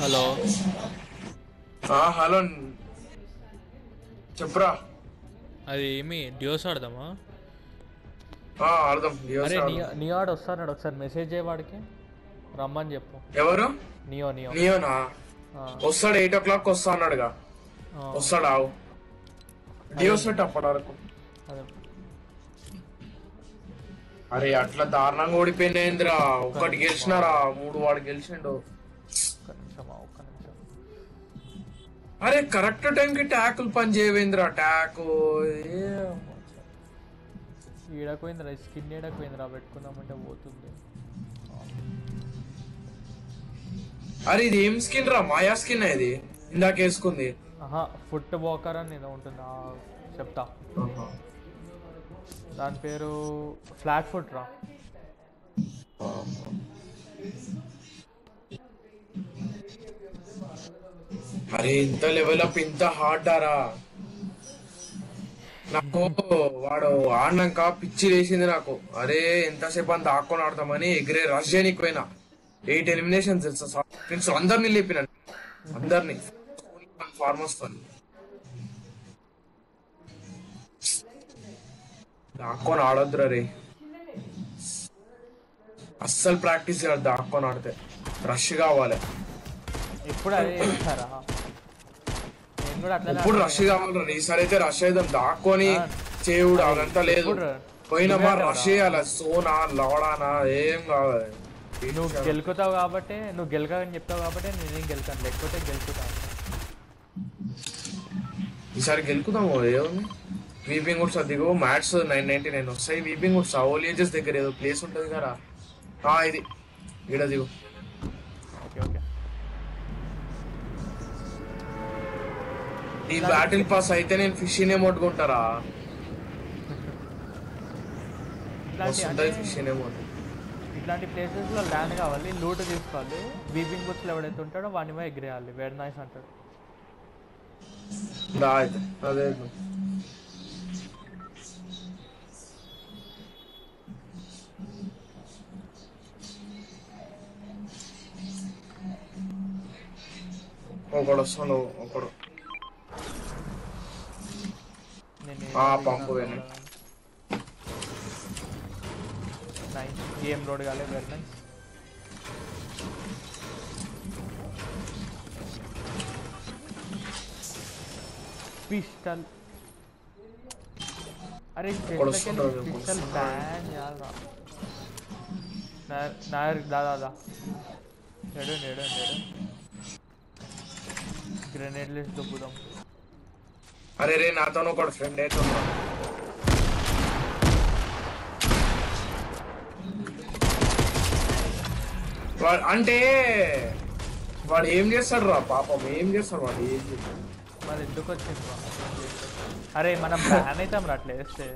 Hello ఆ, hello చెప్పురా అది ఏమి డ్యూస్ ఆడదామా ఆ, ఆడదాం డియోస్ అరే ఆడదాం. నియో నియో ఆడు వస్తాడు ఒకసారి మెసేజ్ చేయ వాడికి రమ్మని చెప్పు ఎవరు నియో నియో నియోనా ఆ, వస్తాడు ఎయిట్ ఓ క్లాక్ వస్తా అన్నాడుగా ఆ, వస్తాడు ఆవు డియోస్ పెట్టు అప్పటి వరకు అదే అరే అట్లా దారుణంగా ఓడిపోయినేంద్రా ఒక్కటి గెలిచినారా మూడు వాడు గెలిచిండు ఒక్క నిమిషం ఆ, ఒక్క నిమిషం అరే కరెక్ట్ టైం కి ట్యాకులు పని చేయవేంద్రా ట్యాక్ ఈడకపోయిందిరా స్కిన్ ఈడకపోయిందిరా పెట్టుకుందామంటే పోతుంది అరే ఇది ఏం స్కిన్ రా మాయా స్కిన్ ఇది ఇందాక వేసుకుంది ఆహా ఫుట్ వాకర్ అని ఏదో ఉంటుంది ఆ, చెప్తా దాని పేరు ఫ్లాట్ ఫుట్ రా అరే ఇంత లెవెల్ అప్ ఇంత హార్డ్ ఆరా నాకు వాడు ఆడినాక పిచ్చి లేచింది నాకు అరే ఎంతసేపు అంత ఆక్కొని ఆడతామని ఎగిరే రష్ చేయనికి పోయినా ఎయిట్ ఎలిమినేషన్ తెలుసా ఫ్రెండ్స్ అందరినీ లేపిన అందరినీ ఫార్మర్స్ తో దాక్కొని ఆడొద్దురా రే అస్సలు ప్రాక్టీస్ చేయాలి దాక్కొని ఆడితే రష్ కావాలి ఇప్పుడు అదే చేస్తారా నేను కూడా అట్లనే ఇప్పుడు రష్ కావాలి ఈసారి అయితే రష్ అయిదాం దాక్కొని ఆ. చేయుడు అదంతా లేదు ఇప్పుడు పోయినమా ఇదే రష్ కదా. చేయాలి సోనా లవడానా ఏం కావాలి నువ్వు గెలుకుతావు కాబట్టి నువ్వు గెలకని చెప్తావు కాబట్టి నేనేం గెలుతాను లేకపోతే గెలుకుతాను ఈసారి గెలుకుదాము ఏముంది వీపింగ్ గుడ్స్ దిగు మ్యాట్స్ నైన్ నైన్టీ నైన్ వస్తాయి వీపింగ్ గుడ్స్ ఓలియేజెస్ దగ్గర ఏదో ప్లేస్ ఉంటుంది కదా ఆ, ఇది ఈడ దిగు ఓకే ఓకే ఈ బ్యాటిల్ పాస్ అయితే నేను ఫిష్ నే కొట్టుకుంటారా ఇట్లాంటి వస్తుంటుంది అంటే ఫిష్ నే మొట్టు ఇట్లాంటి ప్లేసెస్ లో ల్యాండ్ కావాలి లూట్ తీసుకోవాలి వీపింగ్ బుత్స్లో ఎవడైతే ఉంటాడో వాడి మీద ఎగిరేయాలి వెరీ నైస్ అంటాడు దా అయితే అదే ఇద్దాం. ఒకడు వస్తాడు ఒకడు నేను ఆ, పంపు వేణు. నైస్ గేమ్ లోడ్ కాలే వెరీ నైస్ పిస్టల్ అరే ఒకడు వస్తున్నాడు, ఒకడు పిస్టల్ వస్తున్నాడు. బ్యాన్ చేయాలరా నాయర్ దాదా దా నేడు నేడు నేడు గ్రెనేడ్లు వేసి దొబ్బుదాం అరే రే నాతో ఒకడు ఫ్రెండ్ అయితే ఉన్నాడు వాడు అంటే వాడు ఏం చేస్తాడు రా పాపం ఏం చేస్తాడు వాడు ఏం చేస్తాడు మరి ఎందుకు వచ్చింది రా? అరే మనం బ్యాన్ అవుతాం రా అట్లా వేస్తే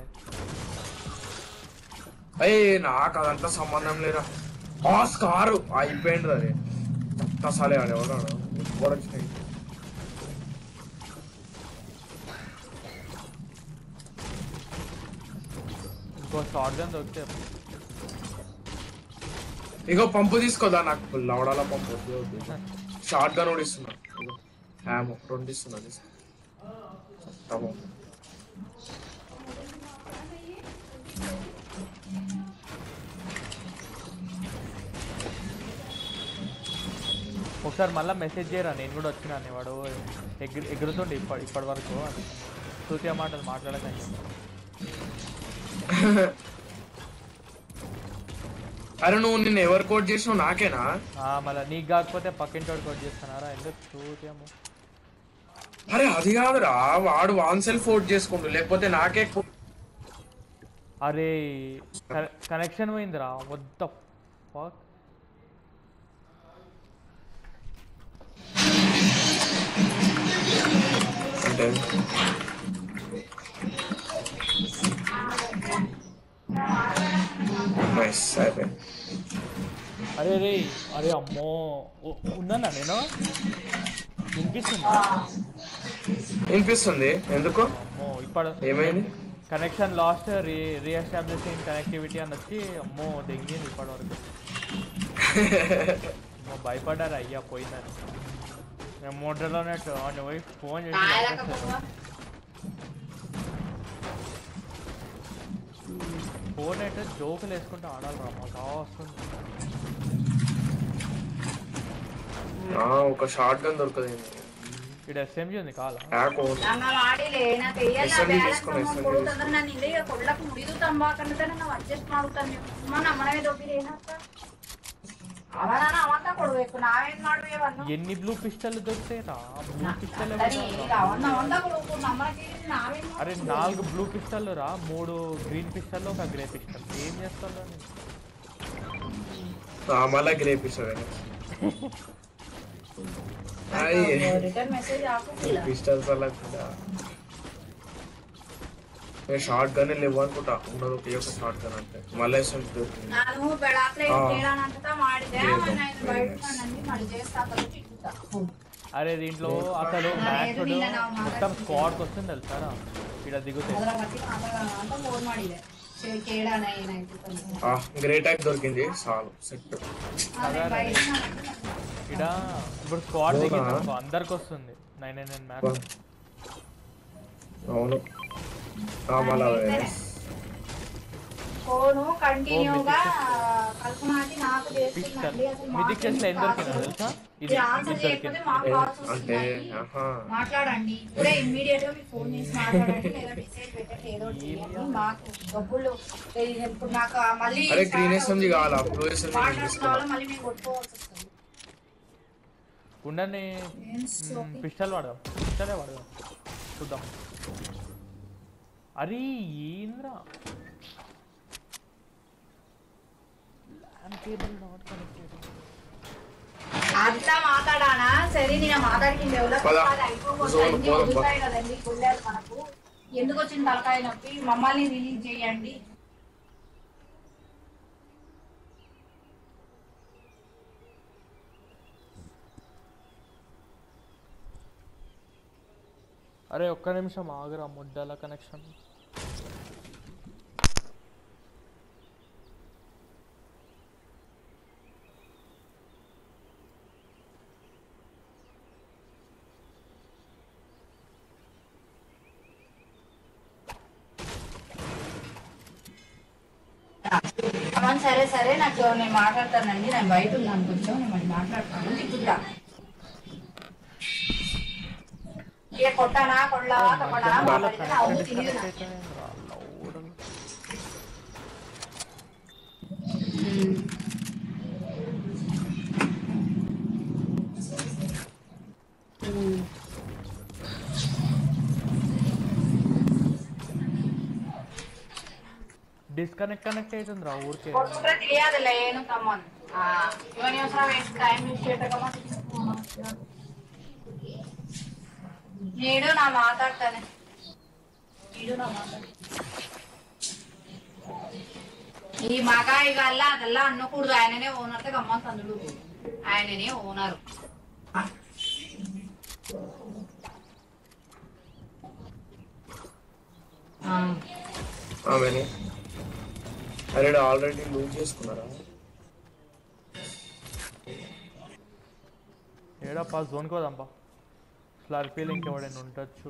అయ్యి నాకు అదంతా సంబంధం లేరా బాస్ కారు అయిపోయింది అది సలే ఆడు ఎవడు ఎవడు వచ్చినాయి ఇంకో షార్ట్ గన్ దొరికితే ఇగో పంపు తీసుకోదా నాకు లవడాల పంపు వద్దు, వద్దు. షార్ట్ గన్ కూడా ఇస్తున్నా ఇగో హ్యామ్ రెండు ఇస్తున్నా తీసుకో తమో. ఒకసారి మళ్ళీ మెసేజ్ చేయరా నేను కూడా వచ్చినాను వాడు ఎగురు ఎగురుతుండే ఇప్పటి ఇప్పటి వరకు అని సూత్య మాటలు మాట్లాడకని చెప్పి అరే నువ్వు నిన్ను ఎవరు కోట్ చేసినావు నాకేనా మళ్ళీ నీకు కాకపోతే పక్కింటోడు కొట్ చేస్తున్నారా ఎందుకు సూత్యము అరే అది కాదురా వాడు వాన్ సెల్ఫ్ ఓట్ చేసుకుంటు లేకపోతే నాకే కో- అరే కనెక్షన్ పోయిందిరా వద్ద ఫక్ అంటే నైస్ అయిపోయింది అరే రే అరే అమ్మో ఉ- ఉన్నానా నేను వినిపిస్తుందా వినిపిస్తుంది ఎందుకు అమ్మో ఇప్పుడు ఏమైంది connection lost re reestablishing connectivity అని వచ్చి అమ్మో దెంగింది ఇప్పటి వరకు అమ్మో భయపడ్డారు అయ్యా పోయిందని నేను మోటర్లోనే వాడిని పోయి ఫోన్ చేసి నాయలక చెప్పేస్తాను. పోవా? ఫోన్ అయితే జోకులు వేసుకుంటూ ఆడాలి రా మాకు బాగా వస్తుంది ఆ, ఒక షార్ట్ గన్ దొరకదు ఇక్కడ ఎస్ఎంజీ ఉంది కాలా హ్యాక్ ನಮ್ಮ ಮಾಡಿಲೆ ನಾ ತೆಯ್ಯಲ್ಲ SMD ಬ್ಯಾಲೆನ್ಸ್ తీసుకున్నా, ಅಮೌಂಟ್ SMD ಕೊಡುತ್ತಂದ್ರೆ ನಾನು ಇಲ್ಲೇ ಕೊಡ್ಲಕ್ ಮುಡಿದು ತಂಬಾಕಂದ್ರೆ ನಾವು ಅಡ್ಜಸ್ಟ್ ಮಾಡುತ್ತಾನೆ ಸುಮ್ಮ ನಮ್ಮನೆ ದೊಬ್ಬಿರಿ ಏನಂತ ಅವ ನಾನು ಅವಂತ ಕೊಡ್ಬೇಕು ನಾವೇನ್ ಮಾಡ್ಬೇಕನ್ನು ఎన్ని బ్లూ పిస్టల్ దొరుకుతాయి రా బ్లూ పిస్టల్ ಸರಿ ಈಗ ಅವನ್ನ ಅವಂತ ಕೊಡ್ಬೇಕು ನಮ್ಮನೆ ನಾವೇನ್ అరే నాలుగు బ్లూ పిస్టల్ రా మూడు గ్రీన్ పిస్టల్ ఒక గ్రే పిస్టల్ ఏం చేస్తాను మళ్ళా గ్రేపిస్తాడు ರಿಟರ್ನ್ ಮೆಸೇಜ್ ಹಾಕುದಿಲ್ಲ పిస్టల్స్ అలా కూడా షార్ట్ గన్ లేవు అనుకుంటా ఉన్నది ఒకే ఒక షార్ట్ గన్ అంటే మళ్ళీ ఎస్ఎంజీ దొరికింది ನಾನು ಬೆಳಾತ್ಲೆ ఆ. ಕೇಳೋಣ ಮಾಡಿದೆ ಅವನ ಬಯట ನಂದಿ ಮಾಡಿ చేస్తా చిక్కుతా అరే దీంట్లో అసలు ఆ, మ్యాచ్ లేదు, నిన్న నా మాట మొత్తం స్క్వాడ్కి వస్తుంది తెలుసారా ఇక్కడ దిగుతాయి ಅದರ ಬಗ್ಗೆ ಮಾತಾಡೋಣ ಅಂತ ಫೋನ್ ಮಾಡಿದೆ ಸರಿ ಕೇಳೋಣ ಏನಾಯ್ತು ಅಂತ గ్రే ట్యాక్ దొరికింది చాలు సెట్ ಆಮೇಲೆ ಬೈಕ್ ఇక్కడ ఇప్పుడు స్క్వాడ్ అవునా? దిగింది అనుకో, అందరికి వస్తుంది నైన్ నైన్ నైన్ మ్యాచ్ అవును ఆ, మళ్ళా ఫోను కంటిన్యూగా ఓ, కల్పనాకి నాకు పిస్టల్ చేస్తుందండి అసలు మిదిక్ చేసిన ఏం మాకు దొరికిందో తెలుసా ఇది మీరు ఆన్సర్ ఇది చేయకపోతే దొరికింది మాకు కాల్స్ అంటే వస్తున్నాయి ఆహా మాట్లాడండి ఇప్పుడే ఇమ్మీడియట్ గా మీకు ఫోన్ చేసి మాట్లాడండి లేదా మెసేజ్ పెట్టండి ఏదో ఒకటి చేయండి మాకు డబ్బులు ఇది ఇప్పుడు నాకు ఆ మళ్ళీ అరే start గ్రీన్ ఎస్ఎంజీ అవుతుంది. కావాలా బ్లూ ఎస్ఎంజీ మాట్లాడుతున్న తీసుకోవాలి వాళ్ళు మళ్ళీ మేము కొట్టుకోవాల్సి వస్తుంది ఉండని ఏం సోకి? పిస్టల్ వాడదాం పిస్టలే వాడదాం చూద్దాం అరే ఏంద్రా ల్యాన్ కేబుల్ నాట్ కనెక్టెడ్ అంత మాట్లాడానా సరే నేను మాట్లాడిన డెవలప్ పద. అయిపోకూడదు జోన్ అన్ని పోదాం, పద. వదులుతాయి కదండి గుండెలు మనకు ఎందుకు వచ్చిన తలకాయ నొప్పి మమ్మల్ని రిలీజ్ చేయండి అరే ఒక్క నిమిషం ఆగురా ముడ్డల కనెక్షన్ అమ్మ సరే సరే నాకు నేను మాట్లాడతానండి నేను బయట ఉన్నాను కొంచెం నేను మరి మాట్లాడతాను తిప్పుతా ఏ కొట్టానా కొళ్ళా తప్పడా మాట్లాడితే నా ఊరు తెలియదు నాకు. ఉమ్. ఉమ్. డిస్కనెక్ట్ కనెక్ట్ అవుతుంది రా ఊరికే ಕೊಟ್ರೆ ತಿಳಿಯೋದಿಲ್ಲ ಏನು ಕಮ್ಮನ್ ಇವನ್ ಹೆಸರ ಕ್ರೈಮ್ ನೀಡು ನಾ ಮಾತಾಡ್ತಾನೆ ನೀಡು ನಾ ಮಾತಾಡ್ತಾನೆ ఈ మగాయి వల్ల అదల్లా అనకూడదు ఆయననే ఓనర్ గమ్మని తందుడు ఆయననే ఓనర్ ఆమెని అరే ఆల్రెడీ లూజ్ చేసుకున్నారా ఏడప్పా జోన్కి పోదాంపా స్లర్పీలు ఇంకెవడైనా ఉండొచ్చు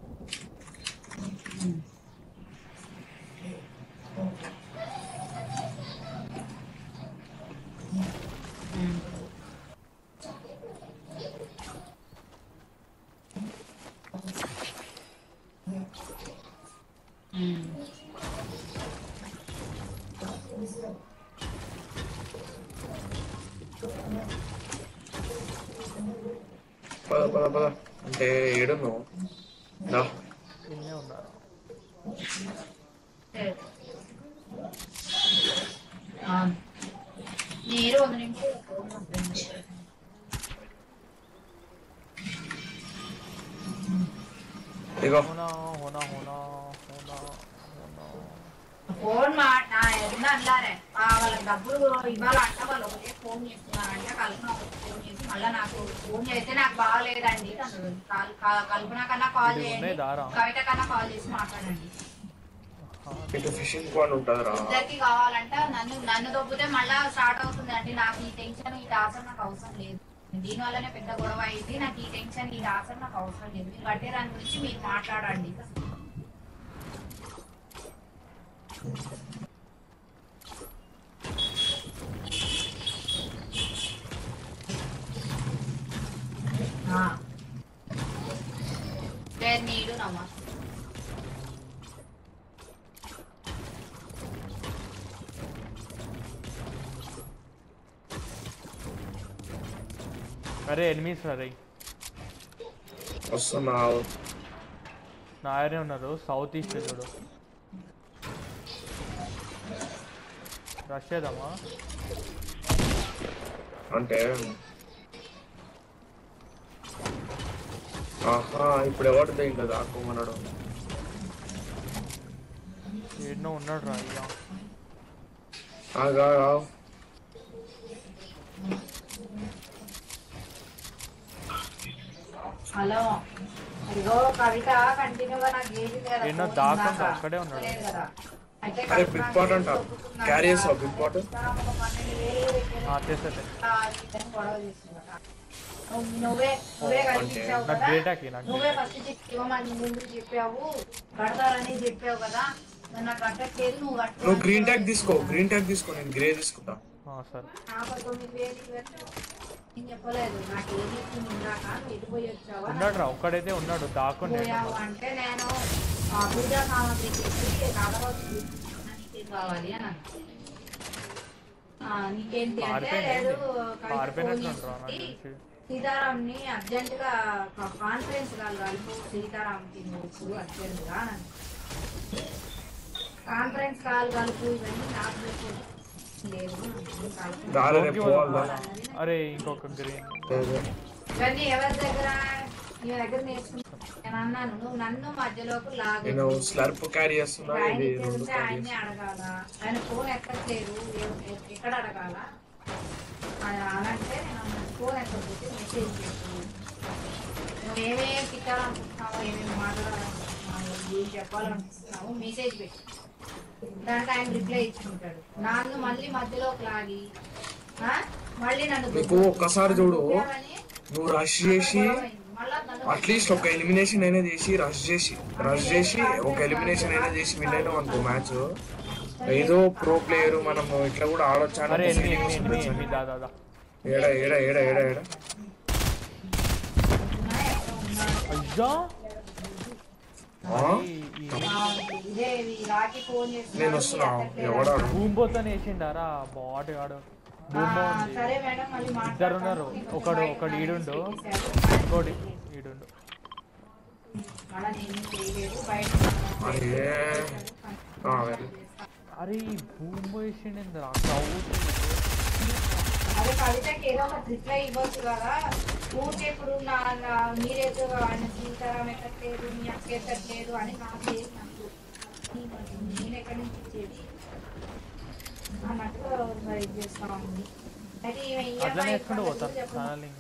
పద పద పద అంటే ఏడును దా ఇన్నే ఉన్నారు ನೀರು ಒಂದು ನಿಮಿಷ ఇగో హోనా హోనా హోనా హోనా హోనా ఫోన్ మాట ఎంత అన్నారే ఆ వాళ్ళకి డబ్బులు ఇవ్వాలంట వాళ్ళు ఒకటే ఫోన్ చేస్తున్నారంటే కల్పన ఒకటి ఫోన్ చేసి మళ్ళీ నాకు ఫోన్ చేస్తే నాకు బాగలేదండి అన్నాడు. కల్- క- కల్పన కన్నా కాల్ ఇది చేయండి ఉన్నాయి దారా? కవిత కన్నా కాల్ చేసి మాట్లాడండి ఇటు ఫిషింగ్ పాయింట్ ఉంటుందిరా ఇద్దరికి కావాలంట నన్ను నన్ను దొబ్బితే మళ్ళా స్టార్ట్ అవుతుంది అండి నాకు ఈ టెన్షన్ ఈ టార్చర్ నాకు అవసరం లేదు దీని వల్లనే పెద్ద గొడవ అయింది నాకు ఈ టెన్షన్ ఈ డాక్టర్ నాకు అవసరం లేదు మీరు కట్టే దాని గురించి మీరు మాట్లాడండి ఆ. లేదు నీడు నమ్మా అరే ఎనిమిస్ అరే వస్తున్నావు నాయనే ఉన్నారు సౌత్ ఈస్ట్ చూడు రష్ చేద్దామా అంటే ఆహా ఇప్పుడు ఎవరు ఇంకా దాక్కోమన్నాడు ఎన్నో ఉన్నాడు రా ఇక ఆగా ఆగు. హలో ఇదిగో కవిత కంటిన్యూగా నాకు ఏది లేదా ఎన్నో ఫోన్ దాకా ఇందాక. ఒక్కడే ఉన్నాడు. లేదు కదా. అయితే అరే కవిత బిగ్ పాట్ అంట తొక్కుతుందంట. క్యారీ చేస్తావు బిగ్ పాట్ ఒక పన్నెండు వేలు పెట్టేది. ఆ, తెస్తా తెస్తా. ఆ, ఇద్దరు గొడవ చేస్తుందట. నువ్వు- నువ్వే నువ్వే కల్పించావు నాకు కదా గ్రేట్ ఆకి నాకు నువ్వే ఫస్ట్ ఇవ్వమని ముందు చెప్పావు కడతారని చెప్పావు కదా మరి నాకు కట్టట్లేదు నువ్వు కట్టు నువ్వు గ్రీన్ ట్యాగ్ తీసుకో గ్రీన్ ట్యాగ్ తీసుకో నేను గ్రే తీసుకుంటా ఆ, సరే నాకు తొమ్మిది వేలు ఇవ్వచ్చు. నేను చెప్పలేదు నాకు ఏం చెప్తుంది ఇందాక నువ్వు ఎటు పోయి వచ్చావా ఉన్నాడు రా ఒక్కడైతే ఉన్నాడు దాక్కుండే పోయావు అంటే నేను ఆ పూజా సామాగ్రి తెచ్చి కాకపోతే నీకేం కావాలి అని అన్నా. ఆ, నీకేంటి అంటే పారిపోయింది లేదు కవిత పారిపోయినట్లు ఫోన్ నాకు చేసి తెలిసి సీతారాంని అర్జెంట్ గా కాన్ఫరెన్స్ కలగాలి సీతారాంకి నువ్వు అర్జెంట్ గా అని అన్నా. కాన్ఫరెన్స్ కాల్ కలుపు ఇవన్నీ నాకు చెప్పు. లేదు నేను కలుపు. దారి రేపు పోవాలా అరే ఇంకొక గ్రీన్ లేదు. ఇవన్నీ ఎవరి దగ్గర నీ దగ్గర నేర్చుకున్నా నేను అన్నాను నువ్వు నన్ను మధ్యలోకి లాగు నేను స్లర్ప్ క్యారీ చేస్తున్నా ఆయన ఇది ఇచ్చేది రెండు ఉంటే క్యారీ ఆయన్ని అడగాల ఆయన ఫోన్ ఎక్కట్లేదు ఎ- ఎ- ఎక్కడ అడగాల అని అనంటే నేను అన్నాను, ఫోన్ ఎక్కకపోతే మెసేజ్ చేసి నువ్వు ఏమేమి తిట్టాలనుకుంటున్నావో ఏమేమి మాట్లాడాలనుకుంటున్నావు ఏం చెప్పాలనుకుంటున్నావు మెసేజ్ పెట్టి దానికి ఆయన రిప్లై ఇచ్చుకుంటాడు నన్ను మళ్ళీ మధ్యలోకి లాగి ఆ? మళ్ళీ నన్ను నీకు ఒక్కసారి చూడు దువ్వాలని నువ్వు రష్ చేసి మళ్ళా నన్ను అట్లీస్ట్ ఒక ఎలిమినేషన్ అయినా చేసి రష్ చేసి రష్ చేసి ఒక ఎలిమినేషన్ అయినా చేసి విన్ అయినాం అనుకో మ్యాచ్ ఏదో ప్రో ప్లేయర్ మనం ఇట్లా కూడా ఆడొచ్చా అరే అని ఎనిమిది feeling ఎనిమిది వస్తుంది. ఎనిమిది దా దా దా ఏడ ఏడ ఏడ ఏడ ఏడ అయ్యా ఆ? ఈ- ఈ ఇదే ఈ రాకి ఫోన్ చేసి నేను వస్తున్నా ఎవడాడు భూమి పోతానే వేసిండారా బాట్ గాడు భూమి బాగుంది సరే మేడం మళ్ళీ ఇద్దరు ఉన్నారు ఒకడు ఒకడు ఈడుండు ఇంకోటి ఈడుండు మళ్ళీ నేను చేయలేదు బయట అరే ఆ, వెళ్ళు. అరే ఈ భూమి పోసిండిందిరా చౌట్ అదే కవితకి ఏదో ఒక రిప్లై ఇవ్వచ్చు కదా ఊరికే ఇప్పుడు నా నా- మీరేదో ఆయన సీతారాం ఎక్కట్లేదు మీ అక్క ఎక్కట్లేదు అని నాకు ఏది నాకు నేను ఎక్కడి నుంచి ఇచ్చేది అన్నట్టుగా మరి ఇది చేస్తా ఉంది అయితే ఈమె ఈ అట్లనే అమ్మాయి వేసుకుంటూ ఇప్పుడు పోతాను చెప్పు. ఛానల్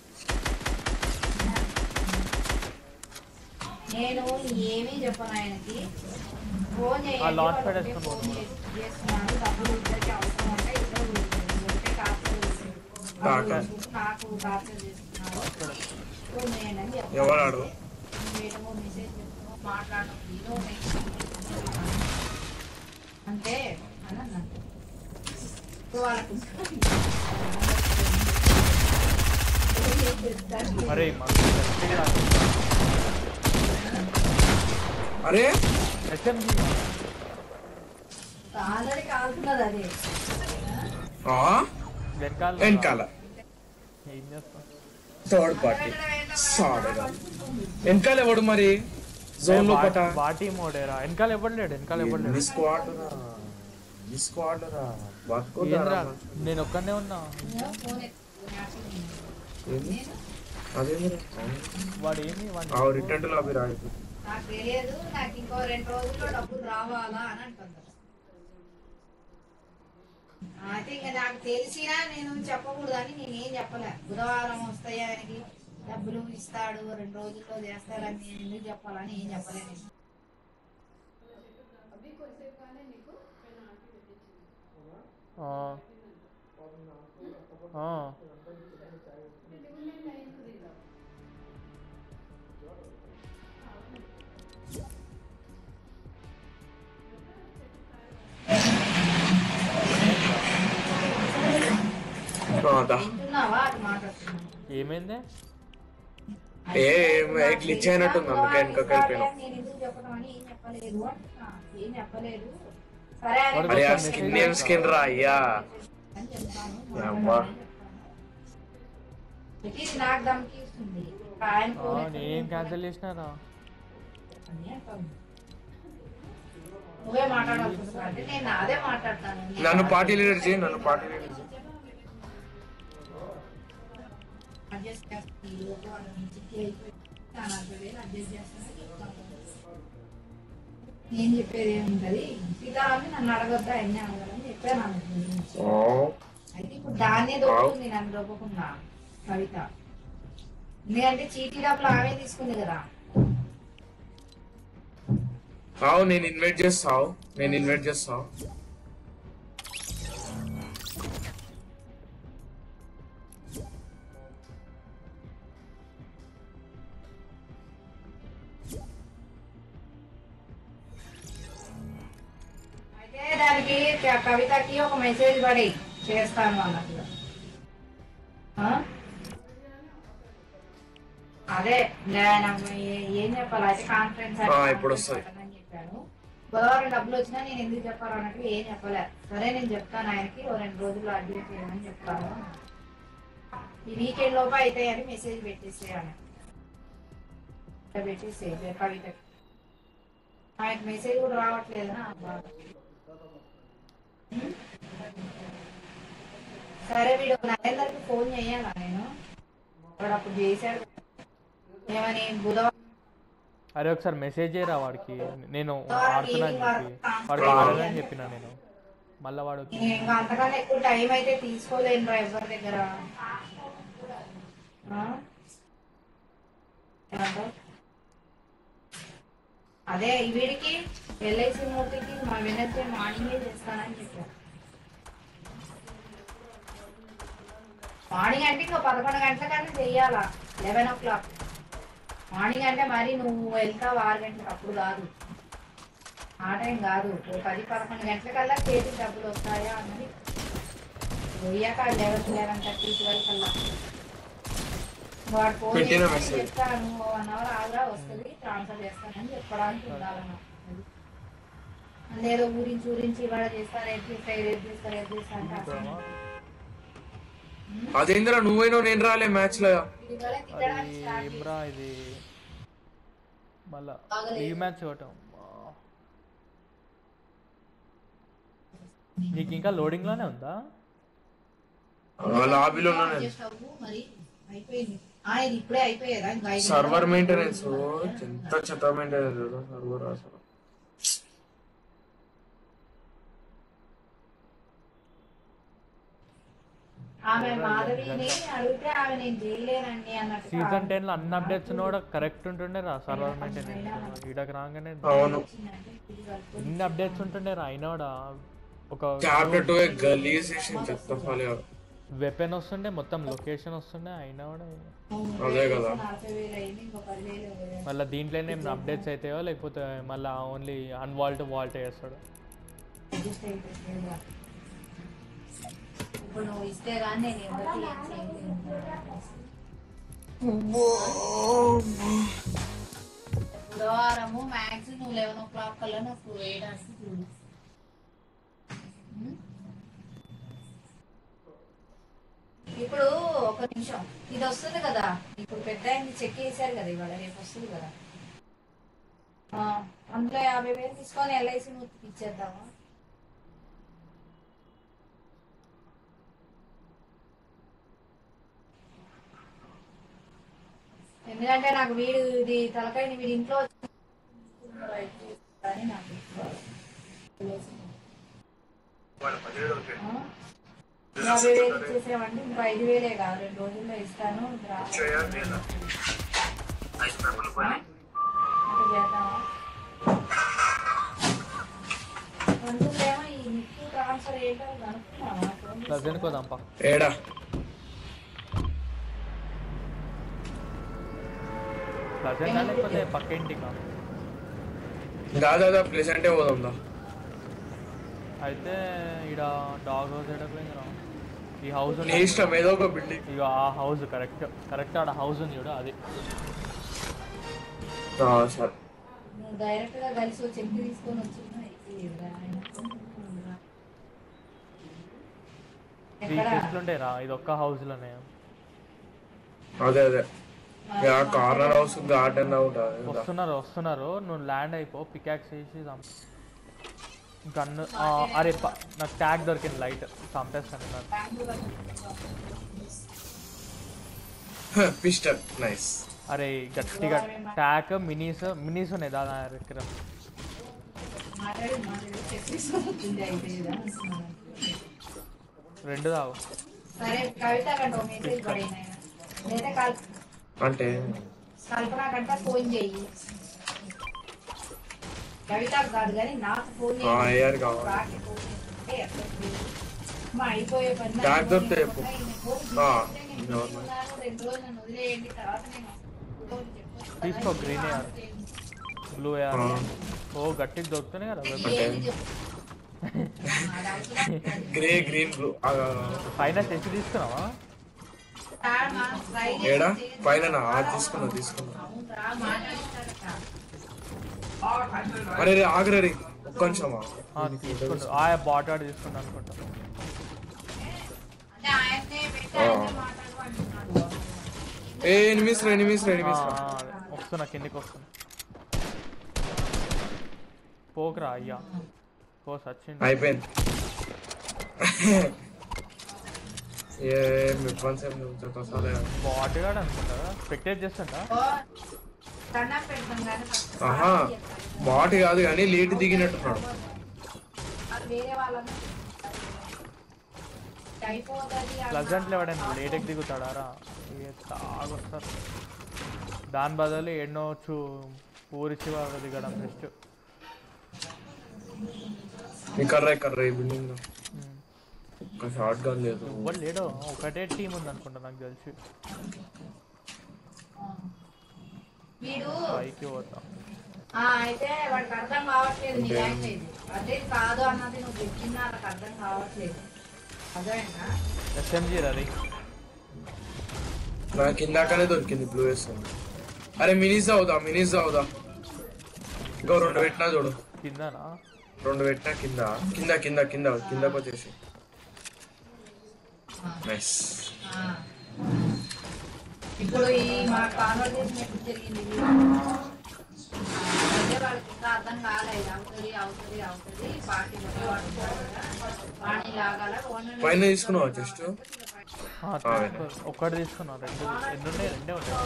నేను ఏమీ చెప్పను ఆయనకి ఫోన్ ఆ చేయండి launch pad వాళ్ళు వేసుకొని ఫోన్ పోతాం. చేసి- చేస్తున్నారు డబ్బులు ఇద్దరికి అవసరం అంటే ఇద్దరు ఉంటే టార్చర్ చేస్తున్నారు. టార్చర్. డబ్బులు నాకు టార్చర్ చేస్తున్నారు ఫోన్ చేయండి అని చెప్పాను. ఎవడాడు నువ్వేమో మెసేజ్ చేస్తున్నావు, మాట్లాడడం ఏదో అంటే అని అన్నాను సో వాళ్ళకు అరే మాకు అరే ఎస్ఎంజీ ఆల్రెడీ కాలుతున్నది అదే ఆ వెనకాల వెనకాల ఏం చేస్తాం థర్డ్ పార్టీ సాడగా వెనకాల ఎవడు మరి జోన్ లోపట బాటీ మోడేరా వెనకాల ఇవ్వలేడు వెనకాల ఇవ్వలేడు ఎన్ని స్క్వాడ్ రా ఎన్ని స్క్వాడ్ రా బతుకుతారా ఏంద్రా నేను ఒక్కనే ఉన్నా ఫోన్ ఎత్తుకుని ఏంది? అదేందిరా వాడు ఏమి వాడు ఆ రిటర్న్ టు లాబీ రాయకు నాకు తెలియదు నాకు ఇంకో రెండు రోజుల్లో డబ్బులు రావాలా అని అంటున్నారు అయితే ఇంకా నాకు తెలిసినా నేను చెప్పకూడదని నేనేం చెప్పలే బుధవారం వస్తాయి ఆయనకి డబ్బులు ఇస్తాడు రెండు రోజుల్లో చేస్తాడని నేను ఎందుకు చెప్పాలని ఏం చెప్పలేదు నేను. ఆ, ఆ. దా. వింటున్నావా అది మాట్లాడుతున్నావు ఏమైంది ఏ గ్లిచ్ అయినట్టుంది అందుకే వెనకకి వెళ్ళిపోయినాం నేను ఎందుకు చెప్పడం అని ఏం చెప్పలేదు అంటున్నా. ఏం చెప్పలేదు సరే అని వాడికి అరే ఆ ఒకసారి స్కిన్ message ఏం స్కిన్ రా అయ్యా అని చెప్తాను. అమ్మా. ఇది నాకు దమ్కి ఇస్తుంది ఆయన ఆ, ఫోన్ నేనేం ఎత్తుకొని క్యాన్సిల్ చేసినారా అని అంటాను. నువ్వే మాట్లాడాల్సి వస్తుంది అంటే నేను అదే మాట్లాడతాను నేను నన్ను పార్టీ లీడర్ చేయి నన్ను పార్టీ లీడర్ చేయి అడ్జస్ట్ చేస్తాను ఈ లోపు వాళ్ళ నుంచి అయిపోయి చాలా నలభై వేలు అడ్జస్ట్ చేస్తాను చెప్తాను. నేను చెప్పేది ఏముంటది సీతారామి నన్ను అడగొద్దా ఎన్ని అడగాలని చెప్పాను ఆమె గురించి. ఓ, అయితే ఇప్పుడు దాన్నే దొరుకుతుంది నన్ను దొరకకుండా కవిత ఎందుకంటే చీటీ డబ్బులు ఆమె తీసుకుంది కదా ఆవు నేను ఇన్వైట్ చేస్తావు నేను ఇన్వైట్ చేస్తావు అయితే దానికి క- కవితకి ఒక మెసేజ్ పడి చేస్తాను అన్నట్టుగా ఆ? అదే నేను ఏ- ఏం చెప్పాలి అయితే కాన్ఫరెన్స్ ఆ, ఇప్పుడు వస్తాయి. అని చెప్పాను బుధవారం డబ్బులు వచ్చినా నేను ఎందుకు చెప్పాలి అన్నట్టు ఏం చెప్పలే సరే నేను చెప్తాను ఆయనకి ఓ రెండు రోజుల్లో అడ్జస్ట్ చేయమని చెప్తాను ఈ వీకెండ్ లోపు అయితే అని మెసేజ్ పెట్టేసేయాలి పెట్టేసే కవితకి ఆయనకి మెసేజ్ కూడా రావట్లేదు నా బాధ ఉం? సరే వీడు నరేందర్కి ఫోన్ చేయాలా నేను వాడు అప్పుడు చేశాడు ఏమని బుధవారం అరే ఒకసారి మెసేజ్ చేయరా వాడికి నేను ఆడుతున్నా అని చెప్పి వాడికి ఆడదని చెప్పిన నేను మళ్ళీ వాడు వచ్చి నేను ఇంకా అంతకన్నా ఎక్కువ టైం అయితే తీసుకోలేను రా ఎవరి దగ్గర ఆ? ఏమంటావ్? అదే ఈ వీడికి ఎల్ఐసి మూర్తికి మా వెనస్డే మార్నింగే చేస్తానని చెప్పారు మార్నింగ్ అంటే ఇంకా పదకొండు గంటలకన్నా చెయ్యాలా లెవెన్ ఓ క్లాక్ మార్నింగ్ అంటే మరి నువ్వు వెళ్తావు ఆరు గంటలకు అప్పుడు కాదు ఆ టైం కాదు ఓ పది పదకొండు గంటలకల్లా చేతికి డబ్బులు వస్తాయా అన్నది పోయాక లెవెన్ లెవెన్ థర్టీ ట్వెల్వ్ కల్లా వాడు ఫోన్ పెట్టిన చేసి message. చెప్తాను వన్ అవర్ ఆగ్రా వస్తుంది ట్రాన్స్ఫర్ చేస్తానని చెప్పడానికి ఉండాలన్న అందులో ఊరించి ఊరించి ఇవాళ చేస్తా రేపు చేస్తా రేపు చేస్తా రేపు చేస్తా అంటే అసలు అదేంద్రా నువ్వైనా నేను రాలే మ్యాచ్ లో ఇవాళ తిట్టడానికి అది స్టార్ట్ చేసి ఏమ్రా ఇది మళ్ళా బాగలేదు. ఈ మ్యాచ్ చూడటం నీకు ఇంకా లోడింగ్ లోనే ఉందా లాబీలో ఉన్నా నేను adjust అవ్వు, మరి అయిపోయింది ఆ, ఇది ఇప్పుడే అయిపోయేదా ఇంకా ఐదు సర్వర్ నిమిషాలు. మెయింటెనెన్స్ ఎంత చెత్త మెయింటెనెన్స్ సర్వర్ అసలు ఆమె మాధవిని అడిగితే ఆమె నేను చేయలేనండి అన్నట్టు సీజన్ టెన్ లో అన్ని అప్డేట్స్ కూడా కరెక్ట్ ఉంటుండే రా సర్వర్ మెయింటెనెన్స్ ఈడకి రాగానే అవును ఇన్ని అప్డేట్స్ ఉంటుండే రా అయినా కూడా ఒక చాప్టర్ టూ గలీజ్ చేసి చెత్త ఫాలి వెపన్ వస్తుండే మొత్తం లొకేషన్ వస్తుండే అయినా కూడా అదే కదా. నలభై వేలు అయింది ఇంకో పదివేలు మళ్ళీ దీంట్లోనే ఏమైనా అప్డేట్స్ అవుతాయో లేకపోతే మళ్ళీ ఓన్లీ అన్వాల్ట్ వాల్ట్ వేస్తాడు అడ్జస్ట్ అయిపోయింది ఇప్పుడు నువ్వు ఇస్తే కానీ నేను ఎవరికి ఏం చేయలేను బుధవారము మ్యాక్స్ నువ్వు లెవెన్ ఓ క్లాక్ కల్లా నాకు వేయడానికి చూడు ఉం? ఇప్పుడు ఒక నిమిషం ఇది వస్తుంది కదా ఇప్పుడు పెద్ద ఆయన్ని చెక్ చేశారు కదా ఇవాళ రేపు వస్తుంది కదా ఆ, అందులో యాభై వేలు తీసుకొని ఎల్ఐసి మూర్తికి ఇచ్చేద్దామా ఎందుకంటే నాకు వీడు ఇది తలకాయని వీడి ఇంట్లో వచ్చి అని నాకు ఆ? యాభై వేలు ఇచ్చేసామంటే ఇంకో ఐదు వేలే కాదు రెండు రోజుల్లో ఇస్తాను రా. అట్లా చేద్దామా పంతులేమో ఈ నిక్కు ట్రాన్స్ఫర్ ఏంటో కనుక్కున్నావా ఫోన్ చేసి? ప్రజెంట్ కోదాంపా ఏడా ప్రజెంట్ లేకపోతే పక్క ఇంటికా దాదా ప్లేస్ అంటే పోదాందా అయితే ఈడ డాగ్ హౌస్ ఎడపోయిందిరా ఈ హౌస్ నీ ఇష్టం ఏదో ఒక బిల్డింగ్ ఇక ఆ హౌస్ కరెక్ట్ కరెక్ట్ ఆడ హౌస్ ఉంది చూడు అది సరే నువ్వు డైరెక్ట్ గా కలిసి వచ్చి చెక్ తీసుకొని వచ్చినా అయిపోయేదిరా ఆయన. త్రీ ఎక్కడ షిఫ్ట్లు ఉంటాయి రా ఇది ఒక్క హౌస్లోనే అదే అదే ఇక కార్నర్ హౌస్ గార్డెన్ ఉంటుంది వస్తున్నారు వస్తున్నారు నువ్వు ల్యాండ్ అయిపో పికాక్స్ వేసి చంపు. గన్ను ఆ, అరే ప- నాకు ట్యాగ్ దొరికింది లైట్ చంపేస్తాను నన్ను పిస్టల్ నైస్ అరే గట్టిగా ట్యాగ్ మినీస్ మినీస్ ఉన్నాయి దాదా దగ్గర మాట్లాడి మాట్లాడి చెక్ తీసుకొని వచ్చింది అయిపోయేదా అంటున్నాను. రెండు తాగు సరే కవిత కంటే మెసేజ్ పడిన లేదా కల్ అంటే కల్పన కంటే ఫోన్ చెయ్యి కవిత కాదు కానీ నాకు ఫోన్ ఆ, అయ్యారు కావాలి. రాకి ఫోన్ చేస్తుంటే ఎట్లా తెలియదు. అమ్మా, అయిపోయే పని ట్యాగ్ దొరికితే నాకు చెప్పు. ఈయన ఫోన్ ఆ, చేస్తే నేను అవును. తీసుకున్నాను, రెండు రోజులు నన్ను వదిలేయండి తర్వాత నేను ఫోన్ చెప్పొచ్చు. తీసుకో, green ఏ ఆడు. బ్లూ ఆ, ఓ గట్టికి దొరుకుతున్నాయి కదా ఏంది weapons. చెప్పు. ఆ, దాంట్లో గ్రే గ్రీన్ బ్లూ పైన తెచ్చి తీసుకున్నావా తాడు మా ట్రై చేసి ఏడా చేసి పైన తీసుకున్నా తీసుకున్నా అవునురా, మాట్లాడిస్తారట. అరే రే ఆగరే రే ఒక్క నిమిషమా ఆ, తీసుకుంటా ఆ బాట్ ఆడ తీసుకుంటా అనుకుంటా అంటే ఆయన్నే పెట్టారని మాట్లాడమంటున్నాడు. ఏ ఎనిమిస్ రా ఎనిమిస్ రా ఆ, ఎనిమిస్ రా ఆ, అదే. వస్తున్నా కిందికి వస్తున్నా పోకురా అయ్యా పో సచ్చింది అయిపోయింది ఏ ఇబ్బంది సేపు నువ్వు అసలే బాట్ గాడు అనుకుంటా స్పెక్టేట్ చేస్తుంటా ఓ, దండం పెడతాం కానీ ఫస్ట్ ఆహా బాట్ కాదు కానీ లేట్ దిగినట్టున్నాడు అది వేరే వాళ్ళని అయిపోతుంది ప్లజెంట్లో ఎవడైనా లేటెక్ దిగుతాడా రా ఏ తాగొస్తారు దాని బదులు ఎన్నో చూ ఊరిచి వాళ్ళు దిగడం బెస్ట్ ఈ కర్ర ఈ కర్ర ఈ బిల్డింగ్ ఒక షార్ట్ గన్ లేదు ఎవరు లేడో ఒకటే టీం ఉంది అనుకుంటా నాకు తెలిసి వీడు పైకి పోతా ఆ, అయితే వాడికి అర్థం కావట్లేదు నీ లాంగ్వేజ్ అదే కాదు అన్నది నువ్వు చెప్పినా వాళ్ళకి అర్థం కావట్లేదు అదేనా ఎస్ఎంజీ రది నాకు ఇందాకనే దొరికింది బ్లూ వేస్తుంది అరే మినీస్ అవుదా మినీస్ అవుదా ఇంకో రెండు పెట్టినా చూడు కిందనా రెండు పెట్టినా కింద కింద కింద కింద కిందకు వచ్చేసి నైస్ ఆ. ఇప్పుడు ఈ మా కాన్వర్జేషన్ ఎప్పుడు జరిగింది అయితే వాళ్ళకి ఇంకా అర్థం కాలేదు అవుతుంది అవుతుంది అవుతుంది పార్టీ వాడు ఉంటాడు కదా వాడిని లాగాల ఓనర్ని పైన తీసుకున్నావా జస్ట్ ఆ, తీసుకో. ఒక్కటి తీసుకున్నా రెండు ఎన్ని ఉన్నాయి రెండే ఉన్నాయి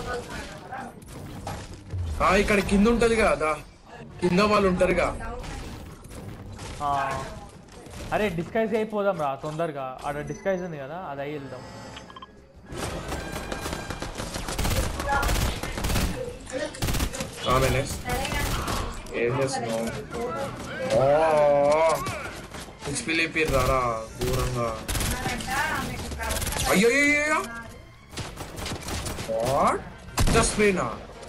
ఆ ఇక్కడ కింద ఉంటది కదా కింద వాళ్ళు ఉంటారుగా ఆ, అరే డిస్కైజ్ అయిపోదాం రా తొందరగా ఆడ డిస్కైజ్ ఉంది కదా అది అయి వెళ్దాం ఆమె నెక్స్ట్ సరే కానీ ఏం చేస్తున్నావు హెచ్పి లేపి రారా దూరంగా ఉన్నారంట ఆమెకు ప్రవర్తన అయ్యో అయ్యో వాట్ జస్ట్ స్ప్రేనా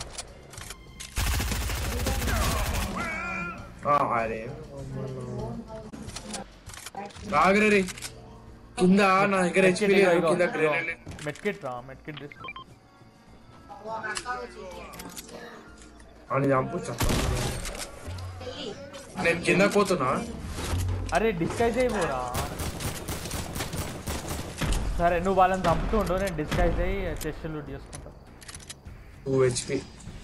అరే రాగరే రే కింద నా దగ్గర హెచ్పి లేదు కింద గ్రెనేడ్ లేదు. మెట్కిట్ రా మెట్కిట్ తీసుకో ఒక అక్క వచ్చి అని చంపు చెప్పండి చెల్లి నేను కింద పోతున్నా అరే డిస్కైజ్ అయిపోరా సరే నువ్వు వాళ్ళని చంపుతూ ఉండు నేను డిస్కైజ్ అయ్యి చెస్ట్ లూట్ చేసుకుంటా టూ హెచ్పి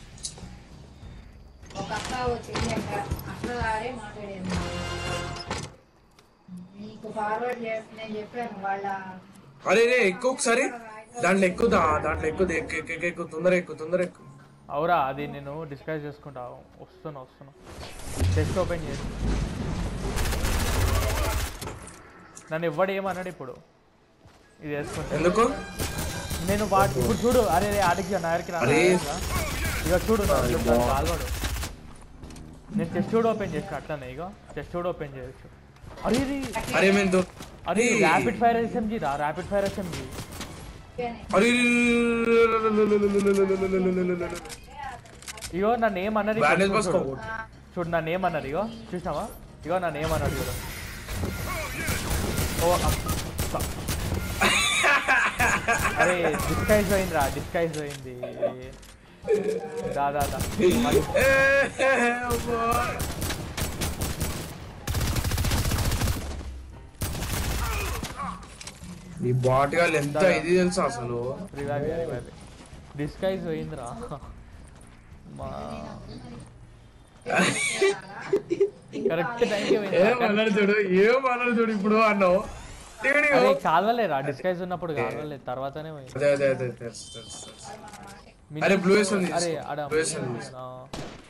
ఒక అక్క వచ్చింది అక్క అక్క గారే మాట్లాడేది నీకు ఫార్వర్డ్ చేసి నేను చెప్పాను వాళ్ళ అరే రే ఎక్కువ ఒకసారి దాంట్లో ఎక్కుదా దాంట్లో ఎక్కువ ఎక్కు ఎక్కు ఎక్కు, ఎక్కు తొందర ఎక్కువ తొందర ఎక్కువ అవురా అది నేను డిస్కైజ్ చేసుకుంటా వస్తున్నా వస్తున్నా చెస్ట్ ఓపెన్ చేసి నన్ను ఇవ్వడు ఏమన్నాడు ఇప్పుడు ఇది వేసుకుంటా ఎందుకు నేను వాటి ఇప్పుడు చూడు అరే రే ఆడికి నా దగ్గరికి రా, నా అరే. దగ్గరికి రా. ఇక చూడు నా దగ్గరికి రా, కాల్వాడు నేను చెస్ట్ కూడా ఓపెన్ చేసిన అట్లనే ఇక చెస్ట్ కూడా ఓపెన్ చేయొచ్చు అరే రే అరే మేము దో- అరే ఏయ్. ర్యాపిడ్ ఫైర్ ఎస్ఎంజీ రా ర్యాపిడ్ ఫైర్ ఎస్ఎంజీ అరే ఇగో నన్ను ఏమన్నది బ్యాండేజ్ చూడు, పోసుకో చూడు. చూడు నన్ను ఏమన్నది ఇగో చూసావా ఇగో నన్ను ఏమన్నాడు చూడు ఓ అమ్- స- అరే డిస్కైజ్ పోయిందిరా డిస్కైజ్ పోయింది దా దా దా మరి ఈ బాట్ గాళ్ళు ఎంత ఇది తెలుసా అసలు రివైవ్ రివైవ్ డిస్కైజ్ పోయిందిరా మా కరెక్ట్ టైంకి ఏం పోయింది అన్నాడు చూడు ఏం అన్నాడు చూడు ఇప్పుడు అన్నావు టింగిడి అరే కాల్వలేరా డిస్కైజ్ ఉన్నప్పుడు కాల్వలేదు తర్వాతనే పోయింది అదే అదే అదే తెలుసు తెలుసు తెలుసు. మినీ- అరే, blue వేస్ ఉంది అరే తీసుకో. ఆడ blue వేస్ ఉంది తీసుకో. ఆ,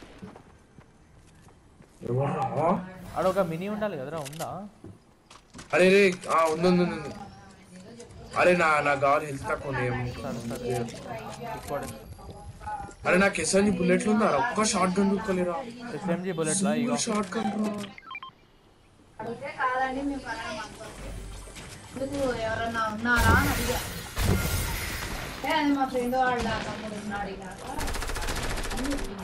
ఎవర్రా? ఆడ ఒక మినీ ఉండాలి కదరా ఉందా అరే రే ఆ, ఉంది ఉంది ఉంది, ఉంది అరే నా నా కావాలి హెల్త్ తక్కువ ఉంది ఏం- సరే సరే ఇప్పుడు అరే నాకు ఎస్ఎన్జి బుల్లెట్లు ఉందా ఒక్క షార్ట్ గన్ దుక్కలేరా ఎస్ఎంజీ బుల్లెట్ లా ఇగో షార్ట్ గన్ రా అడిగితే కాదండి మేము పలానా అనుకోండి ఎందుకు ఎవరన్నా ఉన్నారా అని అడిగా అంటే అది మా ఫ్రెండ్ వాళ్ళ తమ్ముడు ఉన్నాడు ఇలాగ అని చెప్పింది.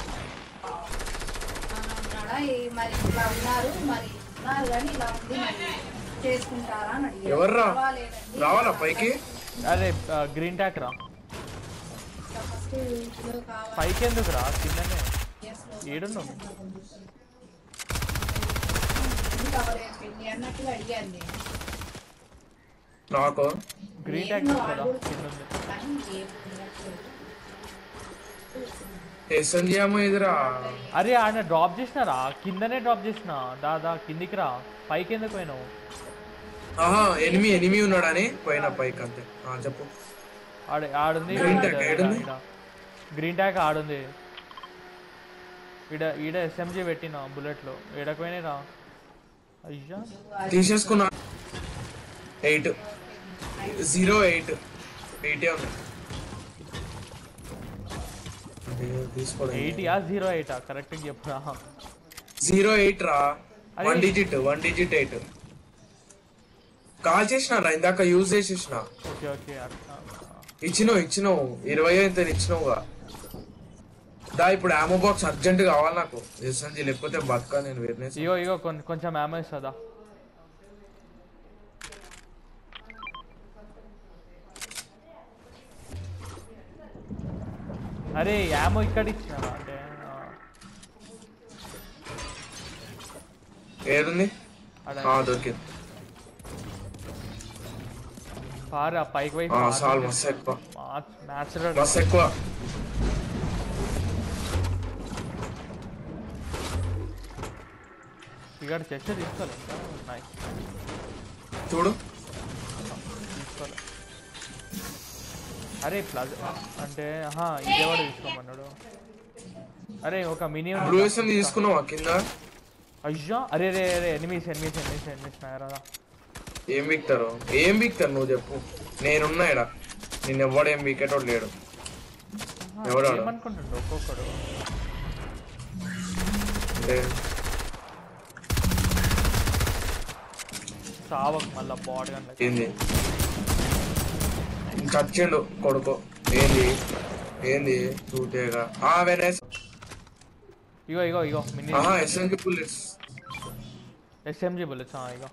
"అవునా, ఉన్నాడా ఈ- మరి ఇట్లా ఉన్నారు మరి ఉన్నారు కానీ ఇలా ఉంది మరి చేసుకుంటారా అని అడిగారు ఎవర్రా "పర్వాలేదండి." రావాలా పైకి అరే గ్రీన్ ట్యాక్ రా ఫస్ట్ ఇంట్లో కావాలి పైకి ఎందుకు రా కిందనే Yes, లో ఏడున్నావు ఎందుకు అవ్వలేదు పెళ్ళి అన్నట్టుగా అడిగాను నేను నాకు గ్రీన్ ట్యాక్ తీసుకురా కింద ఉంది కానీ ఏం తినట్లేదు. ఎస్ఎన్జి ఏమో ఎదురా అరే ఆయన డ్రాప్ చేసినారా కిందనే డ్రాప్ చేసిన దాదా కిందికి రా పైకి ఎందుకు పోయినావు ఆహా ఎనిమి ఎనిమి ఉన్నాడని పోయినా పైకి అంతే ఆ, చెప్పు ఆడ ఆడుంది Green tag ఏడుంది? గ్రీన్ ట్యాక్ ఆడుంది ఈడ ఈడ ఎస్ఎంజీ పెట్టిన బుల్లెట్లో ఏడకపోయినాయి రా అయ్యా తీసేసుకున్నా ఎయిట్ జీరో ఎయిట్ ఎయిటే ఉంది అయ్యో, తీసుకోలేదు ఎయిటీయా జీరో ఎయిటా కరెక్ట్ చెప్పురా జీరో ఎయిట్ రా అరే. One digit one digit eight call చేసిన రా ఇందాక యూజ్ చేసేసిన ఓకే ఓకే అట్లా. ఇచ్చినావు ఇచ్చినావు ఇరవై ఎంత ఇచ్చినావుగా దా ఇప్పుడు ఆమో బాక్స్ అర్జెంట్ కావాలి నాకు ఎస్ఎన్జి లేకపోతే బతక నేను వేరే ఇగో ఇగో కొన్ని కొంచెం ఏమో ఇస్తుందా అరే యామో ఇక్కడ ఇచ్చినా అంటే ఆ, ఏడుంది ఆడ ఆ, దొరికింది పారా పైకి పోయి ఆ, చాలు మస్తు ఎక్కువ మ్యాచ్ మస్తు ఎక్కువ ఇక్కడ చర్చ తీసుకోవాలి ఇంకా ఉన్నాయి చూడు తీసుకోవాలి అరే ప్లస్ అంటే ఆహా ఇదేవాడు తీసుకోమన్నాడు అరే ఒక మినీ బ్లూ ఎస్ఎం తీసుకున్నావా కింద అయ్యా అరే రే రే ఎనిమిస్ ఎనిమిస్ ఎనిమిస్ ఎనిమిస్ నాయరా ఏం బిక్తారు ఏం బిక్తారు నువ్వు చెప్పు నేనున్నా ఇడ నిన్న ఎవడు ఏం బిక్కేటోడు లేడు ఎవడాడు? ఏమనుకుంటుండు ఒక్కొక్కడు అంటే సావక్ మళ్ళా బాడీ గంటలకి ఏంది చచ్చిండు కొడుకు ఏంది ఏంది చూటేగా ఆ వెనస్ ఇగో ఇగో ఇగో మినీ ఆహా ఎస్ఎన్జి బుల్లెట్స్ ఎస్ఎంజీ బుల్లెట్స్ ఇగో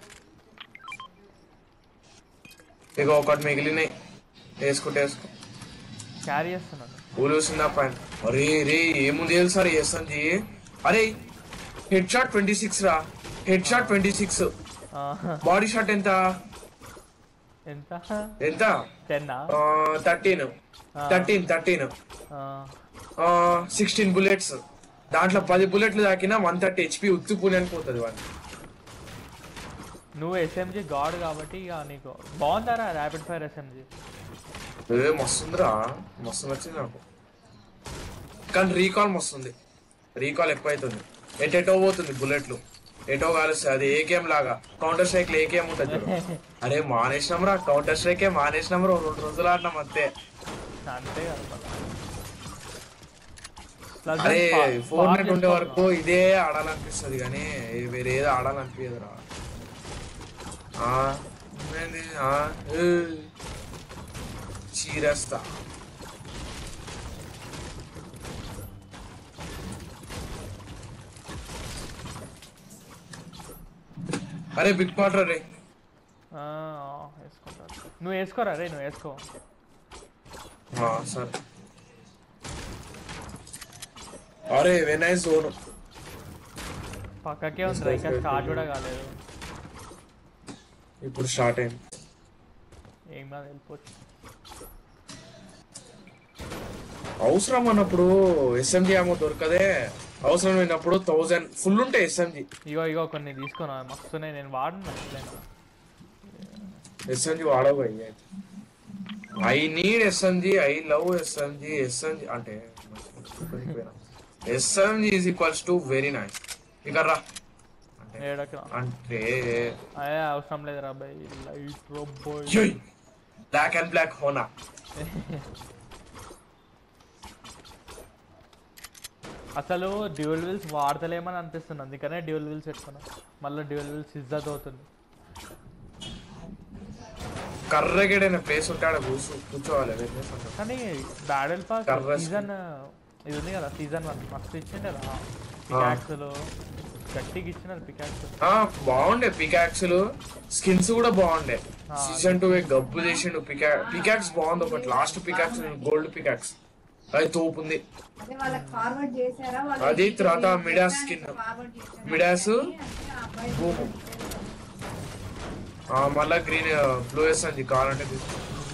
ఇక ఒకటి మిగిలినాయి వేసుకుంటే వేసుకో క్యారీ చేస్తున్నాను ఊరేసిందా పైన అరే రే ఏముంది తెలుసా రే ఎస్ఎన్జి అరే హెడ్ షాట్ ట్వంటీ సిక్స్ రా హెడ్ షాట్ ట్వంటీ సిక్స్ ఆ, బాడీ షాట్ ఎంత ఎంత ఎంత టెన్నా thirteen thirteen thirteen sixteen bullets దాంట్లో పది బుల్లెట్లు దాకినా వన్ థర్టీ హెచ్పి ఉత్తు పుణ్యానికి పోతుంది వాడిని నువ్వు ఎస్ఎంజీ గాడ్ కాబట్టి ఇక నీకు బాగుందారా ర్యాపిడ్ ఫైర్ ఎస్ఎంజీ ఏ మస్తుందిరా మస్తు నచ్చింది నాకు కానీ రీకాల్ మస్తుంది రీకాల్ ఎక్కువ అవుతుంది ఎటెటో పోతుంది బుల్లెట్లు ఎటో కాలుస్తుంది అది ఏకేం లాగా కౌంటర్ స్ట్రైక్ లో ఏకేం ఉంటుంది చూడు. అరే మానేసినాం రా కౌంటర్ స్ట్రైక్ మానేసినాం రా రెండు రోజులు ఆడినాం అంతే అంతే కదా మళ్ళా. Plus అరే one far- four far net ఉండే చేసుకోవాలి వరకు ఇదే ఆడాలనిపిస్తుంది కానీ వేరే ఏదో ఆడాలనిపించదురా ఆ, ఏంది? ఆ, ఏ. చీరేస్తా అరే బిగ్ వాటర్ రే ఆ, వేసుకుంటారు నువ్వు వేసుకోరా రే నువ్వు వేసుకో ఆ, సరే అరే వెనై జోన్ పక్కకే ఉంది ఇంకా స్టార్ట్ కూడా కాలేదు ఇప్పుడు స్టార్ట్ అయింది ఏం కాదు వెళ్ళిపోవచ్చు అవసరం అన్నప్పుడు ఎస్ఎంజి ఏమో దొరకదే అవసరం లేనప్పుడు థౌజండ్ ఫుల్ ఉంటాయి ఎస్ఎంజి ఇగో ఇగో కొన్ని తీసుకున్నా మస్తున్నాయి నేను వాడిన ఎస్ఎంజి వాడవు అయ్యి I need SMG I love SMG SMG అంటే SMG is equals to very nice ఇక రా అంటే ఏడక అంటే అదే అవసరం లేదు రా బాయ్ లైట్ రోబోయ్ బ్లాక్ అండ్ బ్లాక్ హోనా అసలు డ్యూయల్ వీల్స్ వాడతలేమని అనిపిస్తుంది అందుకనే డ్యూయల్ వీల్స్ పెట్టుకున్నా మళ్ళీ డ్యూయల్ వీల్స్ ఇజ్జత్ అవుతుంది కర్రగడైన ప్లేస్ ఉంటే ఆడ కూర్చో కూర్చోవాలి witness అంటారు. కానీ బ్యాడల్ పాస్ కర్ర సీజన్ ఇది ఉంది కదా సీజన్ వన్ మస్తు ఇచ్చిండే రా పికాక్స్లో గట్టిగా ఇచ్చినారు పికాక్స్ ఆ, బాగుండే పికాక్స్లు స్కిన్స్ కూడా బాగుండే ఆ, సీజన్ టూ గబ్బు చేసిండు పికా పికాక్స్ బాగుంది ఒకటి లాస్ట్ పికాక్స్ గోల్డ్ పికాక్స్ అది తోపుంది అదే వాళ్ళకి ఫార్వర్డ్ చేశారా వాళ్ళు అది తర్వాత మిడాస్ skin. ఫార్వర్డ్ చేశారా? మిడాస్ అంటే ఆ అబ్బాయి భూము. ఆ, మళ్ళా గ్రీన్ బ్లూ వేస్తుంది కావాలంటే తీసుకో.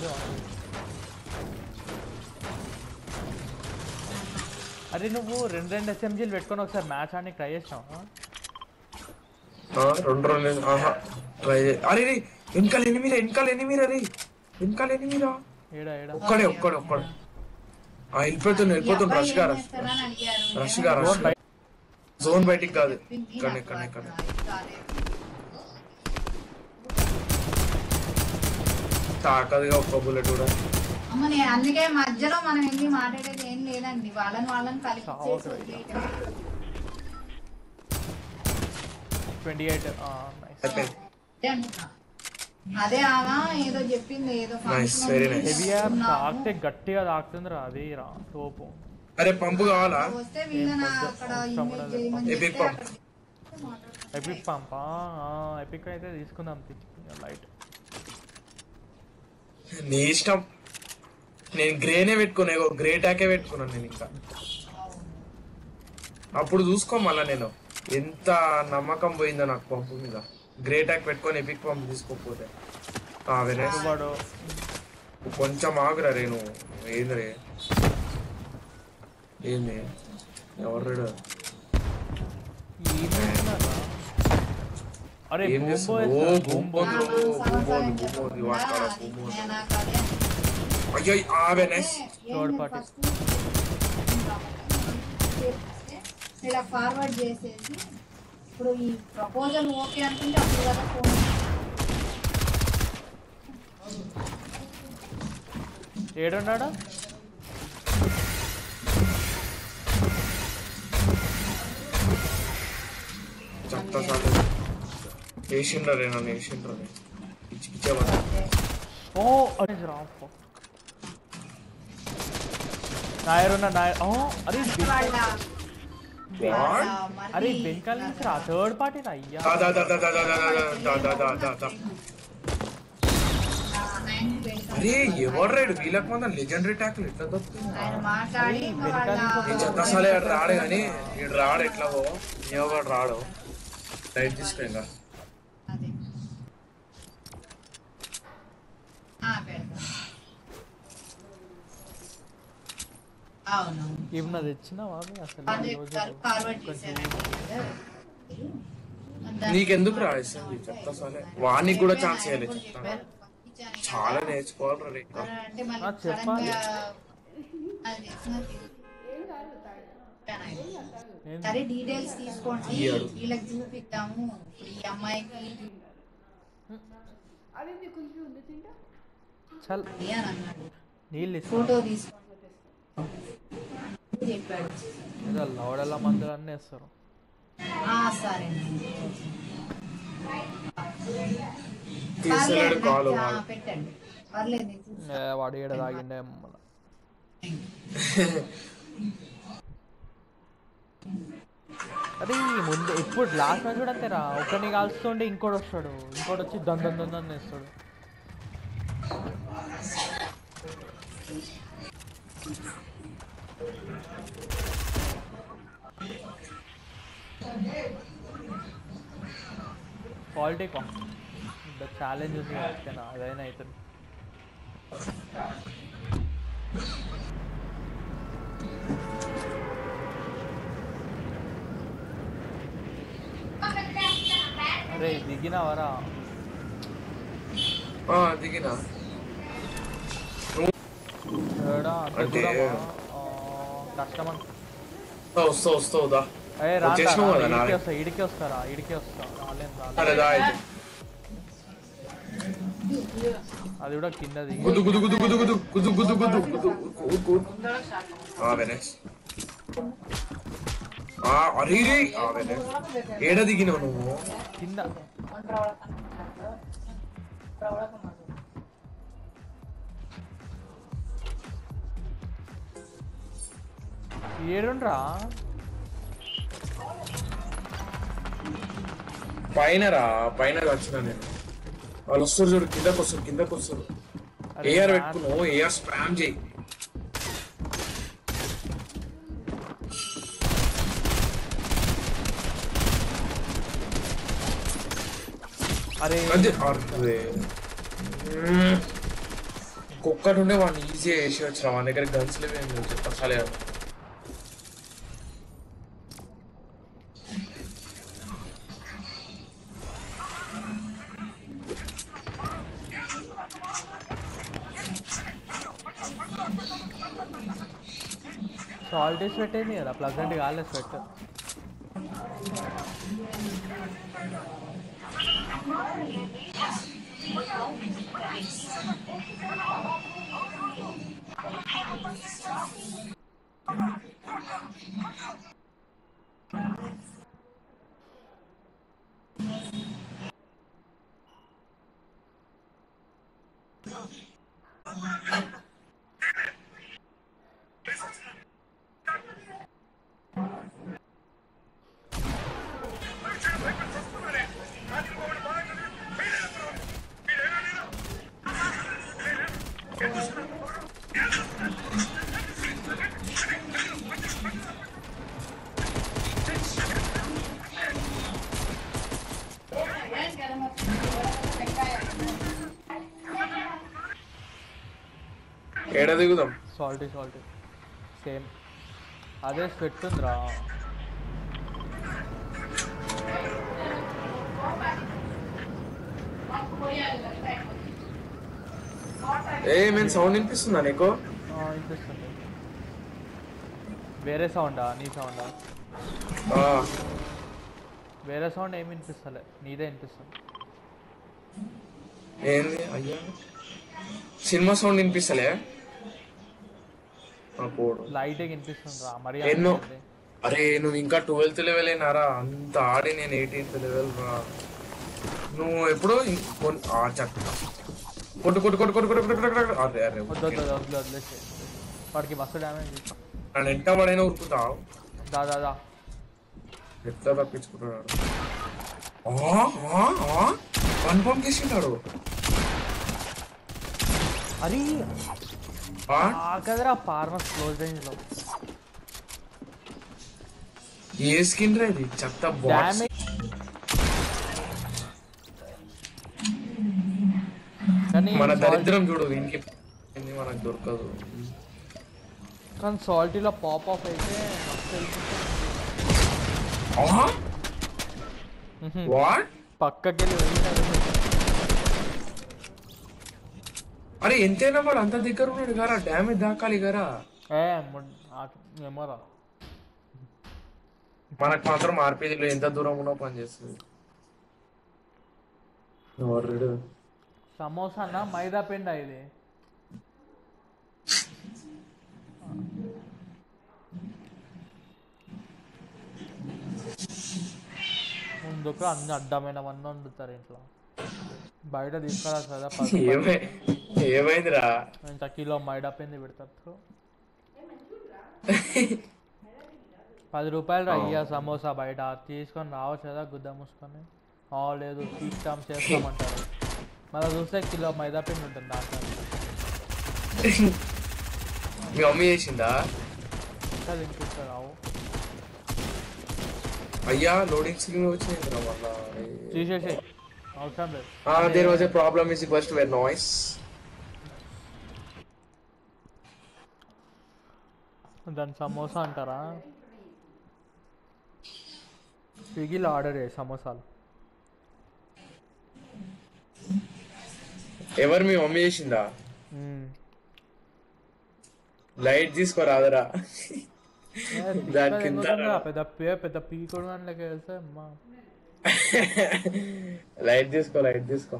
అరే నువ్వు రెండు రెండు ఎస్ఎంజీలు పెట్టుకొని ఒకసారి మ్యాచ్ ఆడడానికి ట్రై చేసినావా ఆ, రెండు రెండు ఆహా ట్రై చే అరే రే వెనకాల ఎనిమిరా వెనకాల ఎనిమిరా రే వెనకాల ఎనిమిరా ఏడా ఏడా ఒక్కడే ఒక్కడే ఒక్కడే ఆ వెళ్ళిపోతుంది ఈ వెళ్ళిపోతుంది అబ్బాయి రష్ ఏం గా రష్ చేస్తాడని అడిగారు. రష్ గా రష్ గా. జోన్ బయటికి కాదు చెప్పింది ఇక్కడనే నాకు ఇక్కడనే ఇక్కడనే ఇది కాలేదు. తాకదుగా ఒక్క బుల్లెట్ కూడా అమ్మ నేను అందుకే మధ్యలో మనం వెళ్ళి మాట్లాడేది ఏం లేదండి వాళ్ళని వాళ్ళని కలిపి చావు చేసి ఇక్కడ. వదిలేయటమే. ట్వంటీ ఎయిట్ నైస్ అయిపోయింది అదే అంటున్నా. అదే ఆమె ఏదో చెప్పింది ఏదో Nice, function very ఉంది, nice. హెవీగా ఉన్నాము. తాకితే గట్టిగా తాకుతుంది రా అది రా తోపు అరే పంపు కావాలా వస్తే వీళ్ళని ఏం అక్కడ అవసరం ఇమేజ్ ఉండదు. చేయమని Epic చెప్తే pump. అక్కడ మాట్లాడుకుంటే ఎపిక్ పంపా ఎపిక్ అయితే తీసుకుందాం లైట్ నీ ఇష్టం నేను గ్రేనే పెట్టుకున్నా ఇగో గ్రే టాకే పెట్టుకున్నాను నేను ఇంకా అప్పుడు చూసుకో మళ్ళా నేను ఎంత నమ్మకం పోయిందో నాకు పంపు మీద గ్రే టాక్ పెట్టుకొని ఎపిక్ పంపు తీసుకోకపోతే ఆ వినేష్ వాడు కొంచెం ఆగురా రేను ఏంది రే ఏంది ఎవరు ఏం చేస్తున్నారా? అరే ఏం బూంబో చేస్తున్నావు? వేస్తా, ఓ, బూంబో. బూంబో. ఆ, బూంబో, సగం బూంబో, సగం బూంబో, చెప్పకుండా వాడతారా, అది బూంబో. నేను నాకు అదే అయ్యో ఆ వినేష్ Third party. ఇలా ఫార్వర్డ్ చేసేసి ఇప్పుడు ఈ ప్రపోజల్ ఓకే అనుకుంటే అప్పుడు కదా ఫోన్ ఏడున్నాడా చెప్తా చాలు వేసిండ్రా రే నన్ను వేసిండ్రా రే పిచ్చి పిచ్చేమన్నా ఓ అరే రా నాయరున్న నాయర్ ఓ అరే వాళ్ళ What? అరే వెనకాల నుంచి రా థర్డ్ పార్టీ రా అయ్యా దా దా దా దా దా దా దా దా దా దా దా దా అరే ఎవరు రైడ్ వీళ్ళకి మాత్రం లెజెండరీ ట్యాక్లు ఎట్లా దొరుకుతుంది ఆయన మాట్లాడి ఇంకా వాళ్ళ నేను చెత్తసాలే ఆడు రాడు కానీ వీడు రాడు ఎట్లా పో ఎవడు రాడు లైట్ తీసుకో ఇంకా అదే ఆ, పెడతా. అవును ఏమన్నా తెచ్చినావా అవి అసలు అదే ఈ రోజు ఫార్వర్డ్ చేశానండి నీకెందుకు రా ఎస్ఎంజి చెత్తసాలే వానికి కూడా ఛాన్స్ ఇవ్వాలి చెప్తాను చాలా నేర్చుకోవాలి రే ఇంకా. అంటే మళ్ళీ ఆ, చెప్పాలి. సడన్గా అది నాకు ఏంది? సరే డీటెయిల్స్ తీసుకోండి ఇయ్యడు. వీళ్ళకి చూపిద్దాము ఇప్పుడు ఈ అమ్మాయికి చల్ ఇది అని అన్నాడు నీళ్ళు ఇస్తా ఫోటో తీసుకోండి చెప్పాడు ఏదో లవడల మందులు అన్నీ వేస్తారు ఆ, సరేనండి తీస్తున్నాడు కాలు ఆ, వాడు. పెట్టండి పర్లేదు నేను చూస్తాను. ఏ, వాడు ఏడ తాగిండే మళ్ళీ అది ముందు ఎప్పుడు లాస్ట్ మ్యాచ్ కూడా అంతేరా ఒకరిని కాల్స్తుంటే ఇంకోటి వస్తాడు ఇంకోటి వచ్చి దన్ దన్ దన్ దన్ వేస్తాడు క్వాలిటీ కా ఛాలెంజ్ ఉంది ఓకేనా అదైనా అవుతుంది అరే దిగినావరా ఆ, దిగినా ఏడా అంత అంటే- దూరమా? ఆ, కష్టం అన్- వస్తా వస్తా వస్తావు దా ఏ రా వచ్చేసినావు కదా ఇడికి నానే. వస్తా ఇడికి వస్తారా ఇడికి వస్తా రాలేను రాలేను అరే దా అయితే. అది కూడా కింద దిగి గుద్దు గుద్దు గుద్దు గుద్దు గుద్దు గుద్దు గుద్దు గుద్దు గుద్దు కూర్ కూర్ ఆ వెనక్స్ ఆ అరే రే ఆ వెనక్స్ ఏడ దిగినావు నువ్వు కింద ఏడుండ్రా పైన రా పైన వచ్చిన నేను వాళ్ళు వస్తారు చూడు కిందకు వస్తారు కిందకు వస్తారు అరే ఏఆర్ నా- పెట్టుకున్నావు ఏఆర్ స్పామ్ చేయి అరే అదే అరే మ్మ్. కుక్కటి ఉండే వాడిని ఈజీగా వేసి వచ్చిన వాడి దగ్గర గన్స్ లేవేం లేవు చెప్పాలి సాల్ట్ స్వెట్ అయింది కదా ప్లజెంట్ కాలే స్వెట్ ఏడ దిగుదాం సాల్ట్ సాల్ట్ సేమ్ అదే స్వెట్ ఉందిరా ఏ మేము సౌండ్ వినిపిస్తుందా నీకు ఆ, వినిపిస్తుంది వేరే సౌండా నీ సౌండా ఆ, వేరే సౌండ్ ఏమి వినిపిస్తలే నీదే వినిపిస్తుంది ఏంది అయ్యా సినిమా సౌండ్ వినిపిస్తలే ఆ, పోడు లైట్గా వినిపిస్తుంది రా మరి ఎన్నో అంతే. అరే నువ్వు ఇంకా ట్వెల్త్ లెవెల్ అయినారా అంత ఆడి నేను ఎయిటీన్త్ లెవెల్ రా నువ్వు ఎప్పుడో ఇం- కొన్- ఆ చక్క కొట్టు కొట్టు కొట్టు కొట్టు కొట్టు కొట్టు కొట్టు కొట్టు. అరే అరే వద్దు వద్దు వద్దు వద్దు వదిలేసి వాడికి మస్తు డ్యామేజ్ నన్ను ఎంత పడైనా ఉరుకుతావు దా దా దా ఎట్లా తప్పించుకుంటున్నాడు కన్ఫర్మ్ చేసింటాడు అరే ఆ? ఆ కదరా ఫార్మస్ క్లోజ్ రేంజ్ లో ఏ స్కిన్ రా ఇది చెత్త బాక్స్ డ్యామేజ్ కానీ మన salt- దరిద్రం చూడు ఇంకి ఇది మనకు దొరకదు కానీ సాల్టీలో పాప్ ఆఫ్ అయితే మస్తు వెళ్ళిపోతుంది. వాట్ పక్కకి వెళ్ళి వెళ్ళినాడు అరే ఎంతైనా వాడు అంత దగ్గర ఉన్నాడు గారా డ్యామేజ్ దాకాలి గారా ఏ ఏమోరా మనకు మాత్రం ఆర్పీజీలో ఎంత దూరం ఉన్నా పని చేస్తుంది ఎవరు సమోసానా మైదా పిండా ఇది ఎందుకు అన్ని అడ్డమైన మంది వండుతారు ఇంట్లో బయట తీసుకురా కదా పది ఏమై ఏమైందిరా ఇంత కిలో మైదా పిండి పెడతారు పది రూపాయలు అయ్యా సమోసా బయట తీసుకొని రావచ్చు కదా గుద్ద మూసుకొని ఆ లేదు తీస్తాం చేస్తామంటారు మళ్ళీ చూస్తే కిలో మైదా పిండి ఉంటుంది దాంట్లో మీ మమ్మీ చేసిందా ఇంకా తినిపిస్తారు రావు అయ్యా లోడింగ్ స్క్రీన్ వచ్చిందిరా మళ్ళా తీసేసి అవసరం లేదు there was a problem is equals to noise దాని సమోసా అంటారా స్విగ్గీలో ఆర్డర్ చేయి సమోసాలు ఎవరు మీ మమ్మీ చేసిందా మ్మ్. లైట్ తీసుకోరాదరా ఏ, దాని పిక్కలు కింద ఎందుకంటే పెద్ద పే పెద్ద పీకుడు అని లెక్క వెళ్తే అమ్మా లైట్ తీసుకో లైట్ తీసుకో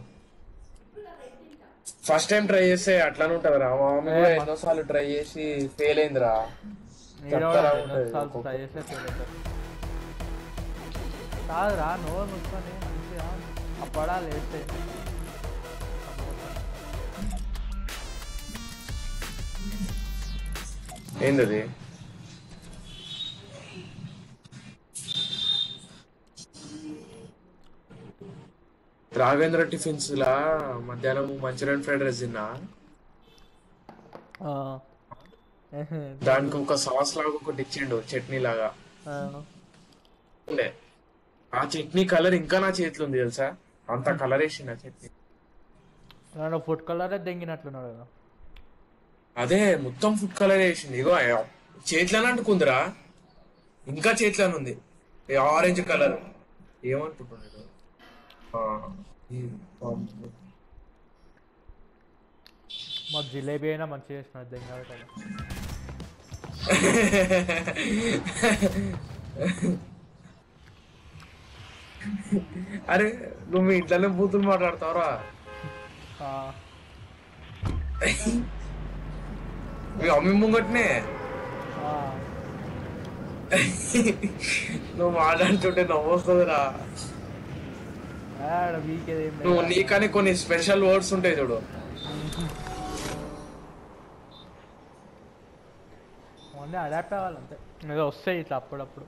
ఫస్ట్ టైం ట్రై చేస్తే అట్లానే ఉంటదిరా మా మమ్మీ కూడా ఏ, ఎన్నోసార్లు ట్రై చేసి ఫెయిల్ అయిందిరా చెప్తారా ఉంటది. సార్లు ట్రై చేస్తే fail అవుతారు. కాదురా నోరు ముట్టుకొని మంచిగా అప్పడాలు వేస్తే ఏందది రాఘవేంద్ర టిఫిన్స్ లా మధ్యాహ్నం మంచూరియన్ ఫ్రైడ్ రైస్ తిన్నా ఆ. దానికి ఒక సాస్ లాగా ఒకటి ఇచ్చిండు చట్నీ లాగా ఆ. ఉండే ఆ చట్నీ కలర్ ఇంకా నా చేతిలో ఉంది తెలుసా అంత కలర్ వేసిండు ఆ చట్నీ నన్ను ఫుడ్ కలరే దెంగినట్లున్నాడు కదా అదే మొత్తం ఫుడ్ కలర్ వేసింది ఇగో ఆ చేతిలోనే అంటుకుందిరా ఇంకా చేతిలోనే ఉంది ఆరెంజ్ కలర్ ఏమనుకుంటున్నాడు ఆ, ఈ పాము. మా జిలేబీ అయినా మంచిగా చేసినాడు దెంగాడు కదా అరే నువ్వు మీ ఇంట్లోనే బూతులు మాట్లాడతావురా ఆ. మీ మమ్మీ ముంగట్నే ఆ. నువ్వు మాట్లాడుతుంటే నవ్వు వస్తుందిరా ఆడ వీకేది ఏం నువ్వు లేదు. నీకని కొన్ని స్పెషల్ వర్డ్స్ ఉంటాయి చూడు ఓన్లీ అడాప్ట్ అవ్వాలంతే ఏదో వస్తాయి ఇట్లా అప్పుడప్పుడు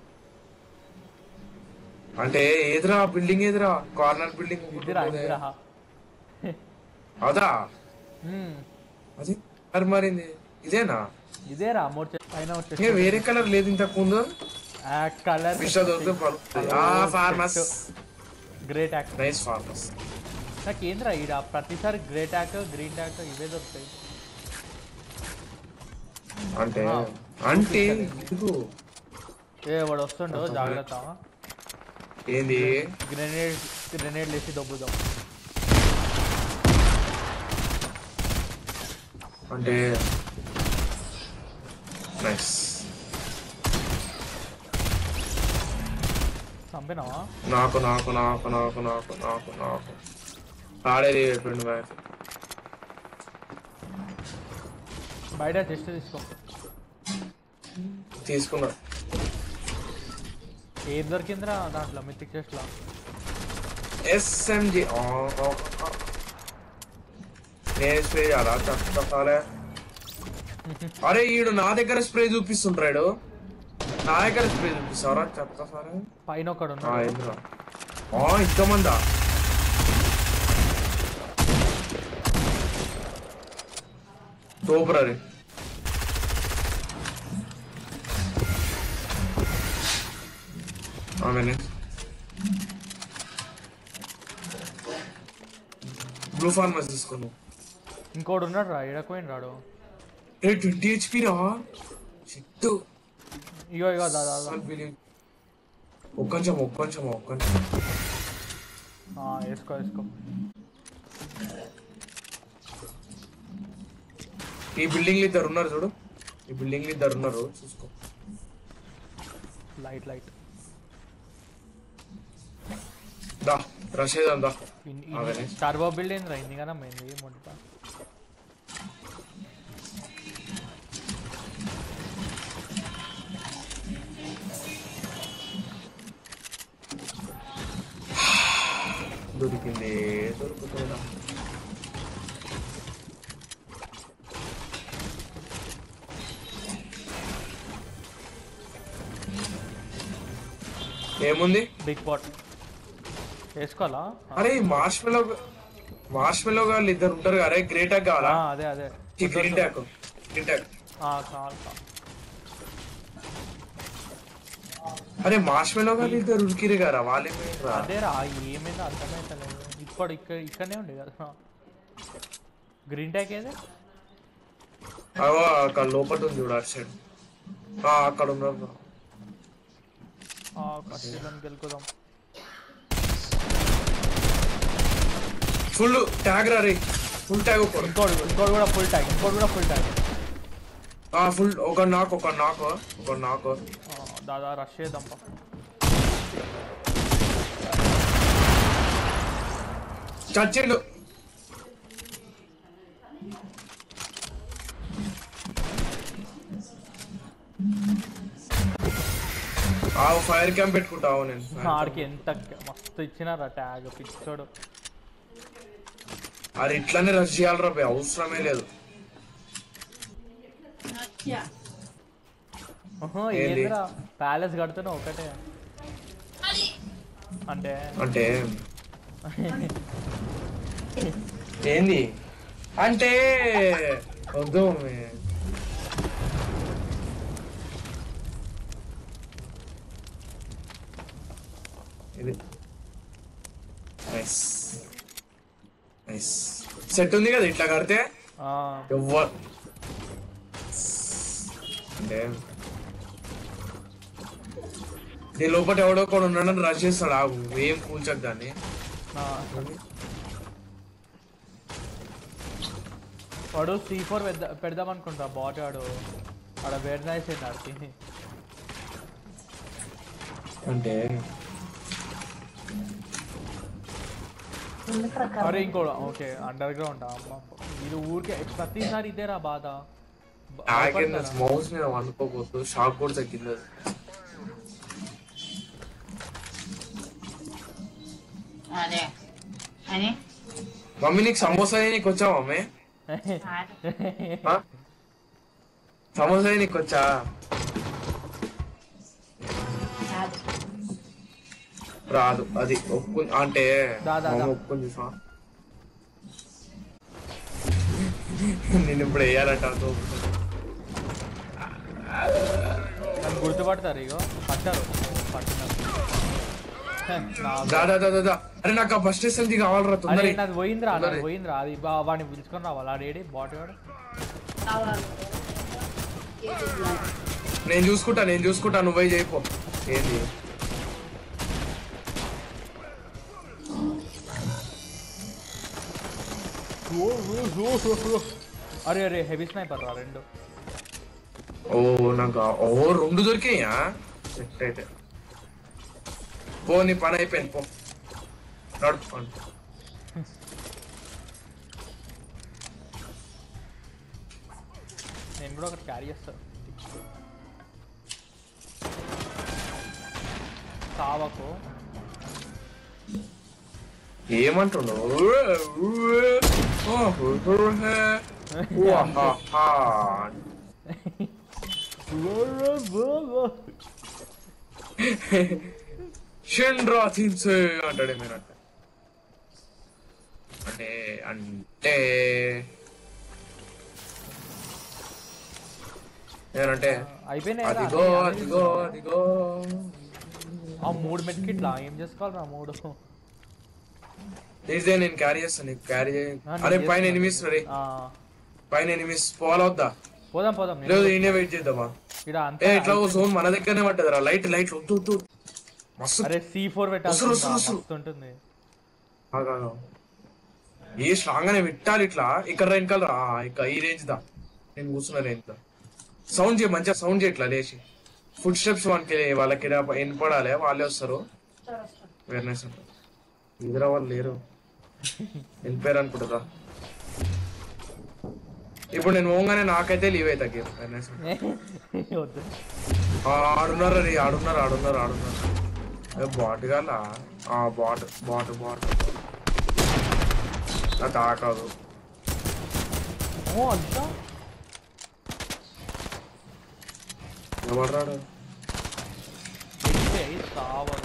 అంటే ఏదిరా బిల్డింగ్ ఏదిరా కార్నర్ బిల్డింగ్ ఇదిరా ఇదిరా అదా మ్మ్. అది మరి మరింది ఇదేనా ఇదేరా మూడు చె- పైన ఏ వచ్చేసి వేరే కలర్ లేదు ఇంతకు ముందు ఆ కలర్ మిస్టర్ దొరికితే పలుకుతుంది. ఆ ఫార్మస్ గ్రేట్ యాక్ట్ నైస్ ఫార్మస్ నాకు ఏంద్రా ఈడ ప్రతిసారి గ్రేట్ యాక్ గ్రీన్ యాక్ ఇవే దొరుకుతాయి అంటే అంటే ఇదిగో ఏ వాడు వస్తుండో జాగ్రత్త ఏంది గ్రెనేడ్ గ్రెనేడ్ వేసి దొబ్బుదాం అంటే నైస్ చంపినావా నాకు నాకు నాకు నాకు నాకు నాకు నాకు ఆడేది అయిపోయింది మ్యాచ్ బయట టెస్ట్ తీసుకో తీసుకున్నా ఏం దొరికిందిరా దాంట్లో మిత్తిక్ టెస్ట్లో ఎస్ఎంజి నేను స్ప్రే చేయాలా చెప్పాలే అరే ఈడు నా దగ్గర స్ప్రే చూపిస్తుంటాడు నా దగ్గర స్ప్రే చూపిస్తారా చెప్తా సరే పైన ఒకడు ఆ, ఉన్నాడు ఏందిరా ఆ, ఇంతమందా సూపర్ అది ఆమెనే బ్లూ ఫార్మస్ తీసుకున్నావు ఇంకోడు ఉన్నాడు రా ఎడకపోయిన రాడు ఏ ట్వంటీ హెచ్పి రా షిట్టు ఇగో ఇగో దా దా, దా. ఒక్క నిమిషం ఒక్క నిమిషం ఒక్క నిమిషం ఆ, వేసుకో వేసుకో ఈ బిల్డింగ్ లో ఇద్దరు ఉన్నారు చూడు ఈ బిల్డింగ్ లో ఇద్దరు ఉన్నారు చూసుకో లైట్ లైట్ దా రష్ చేద్దాం దా అవనే. టర్బో బిల్డింగ్ రా ఇంది కదా మైంది మొట్ట దొరికింది దొరుకుతుందా ఏముంది బిగ్ పాట్ వేసుకోవాలా అరే మార్ష్ మెలో మార్ష్ మెలో వాళ్ళు ఇద్దరు ఉంటారు కదా, అరే గ్రేట్ టాక్ కావాలా ఆ, అదే అదే గ్రీన్ టాక్ గ్రీన్ టాక్ ఆ, కావాలి కావాలి. అరే మార్ష్ మెలో వాళ్ళు ఇద్దరు ఉరికిరు కదా వాళ్ళే రా అదేరా ఏమైందో అర్థమైతలేదు ఇప్పుడు ఇక్కడ ఇక్కడనే ఉండే కదా గ్రీన్ ట్యాక్ ఏదే అవో అక్కడ లోపల ఉంది చూడు అటు సైడ్ ఆ, అక్కడ ఉన్నారు కష్టం గెలుకుదాం ఫుల్ ట్యాగ్ రా రే ఫుల్ ట్యాగ్ ఒకడు ఇంకోటి ఇంకోటి కూడా ఫుల్ ట్యాక్ ఇంకోటి కూడా ఫుల్ ట్యాక్ ఆ ఫుల్ ఒక నాకు ఒక నాకు ఒక నాకు దాదా రష్ చేద్దాం పా. చచ్చిండు ఆ ఫైర్ క్యాంప్ పెట్టుకుంటావు నేను ఆడికి ఎంత మస్తు ఇచ్చినారా ట్యాగ్ పిచ్చోడు అది ఇట్లానే రష్ చేయాలరా బే అవసరమే లేదు ఆహా, ఏంది? ఏందిరా ప్యాలెస్ కడుతున్నా ఒకటే అంటే అంటే ఏంది అంటే వద్దు మే. ఇది నైస్ నైస్ సెట్ ఉంది కదా ఇట్లా కడితే ఆ, ఎవ్వరు అంటే దీని లోపల ఎవడో కూడా ఉన్నాడని రష్ చేస్తాడు ఆగు ఏం కూల్చకు దాన్ని ఆ. వాడు సి ఫోర్ పెడదాం అనుకుంటా బాట్ వాడు ఆడ వేర్ నైస్ అయింది ఆడికి అంటే అరే ఇంకోడు ఓకే అండర్ గ్రౌండ్ అమ్మ ఇది ఊరికే ప్రతిసారి ఇదేరా బాధ బ- ఆగింది భయపడతారా? మౌస్ మీద అనుకోకూడదు షాక్ కూడా తగ్గింది అది అదే అని మమ్మీ నీకు సమోసా నీకు వచ్చా మమ్మీ ఆ? సమోసా నీకు వచ్చా కాదు. రాదు అది ఒప్పు అంటే దా, దా, దా. మమ్మీ ఒప్పుకుంది చూసా నేను ఇప్పుడు వేయాలంట అంత ఒప్పుకుంది. నన్ను గుర్తుపడతారు ఇగో పట్టారు పట్టినారు హే, నా దా దా దా దా, దా అరే నాకు ఆ ఫస్ట్ ఎస్ఎల్జీ కావాలరా అరే తొందర నాది పోయిందిరా నాది తొందరగా. పోయిందిరా అది బా- వాడిని పిలుచుకొని రావాలి ఆడేడి బాట్ వాడు కావాలి. ఏది ఇవ్వాలి? నేను చూసుకుంటా నేను చూసుకుంటా నువ్వే చేయిపో ఏంది అరే అరే హెవీ స్నైపర్ రా రెండు ఓ నాకు ఆ- ఓ రెండు దొరికాయా సెట్ అయితే పో నీ పని అయిపోయింది పో నడుపుకోండి నేను కూడా ఒకటి క్యారీ చేస్తాను కావకు ఏమంటున్నావు షెండ్రా థిన్సే అంటాడే మీరంట అంటే అంటే ఏమంటే అయిపోయినాయి రా, అదిగో అన్నీ- అన్నీ అదిగో తీసుకురా. అదిగో ఆ మూడు మెట్కిట్లా ఏం చేసుకోవాలరా మూడు ఇదే నేను క్యారీ చేస్తాను నీకు క్యారీ చేయ ఆ, నేను అరే పైన చేస్తున్నా. ఎనిమిస్ రే ఆ, పైన ఎనిమిస్ పోవాలొద్దా పోదాం పోదాం నేను లేదు ఈయనే వెయిట్ చేద్దామా ఇక్కడ ఏ అంతా ఇట్లా ఓ జోన్ మన దగ్గరనే పట్టదురా లైట్ లైట్ వద్దు వద్దు మస్తు అరే సి ఫోర్ పెట్టాల్సి వస్తురు, ఉందా? వస్తురు, మస్తు ఉంటుంది ఆగు, ఆగు. ఏ స్ట్రాంగ్ గానే పెట్టాలి ఇట్లా ఇక్కడ వెనకాల రా ఇక ఈ రేంజ్ దా నేను కూర్చున్న రేంజ్ దా సౌండ్ చేయ మంచిగా సౌండ్ చేయ ఇట్లా లేచి ఫుడ్ స్టెప్స్ వాళ్ళకి వాళ్ళకి ఈడ వినపడాలి వాళ్ళే వస్తారు అవేర్నెస్ ఎదురా వాళ్ళు లేరు వెళ్ళిపోయారు అనుకుంటుందా ఇప్పుడు నేను ఓంగానే నాకైతే లీవ్ అవుతా గేమ్ అవేర్నెస్ వద్దు ఆడున్నారు రే ఆడున్నారు ఆడున్నారు ఆడున్నారు బాట్ గాల ఆ బాట్ బాట్ బాట్ నా తాకదు ఓ అద్దా ఎవడ్రాడు ఎక్కితే సావరు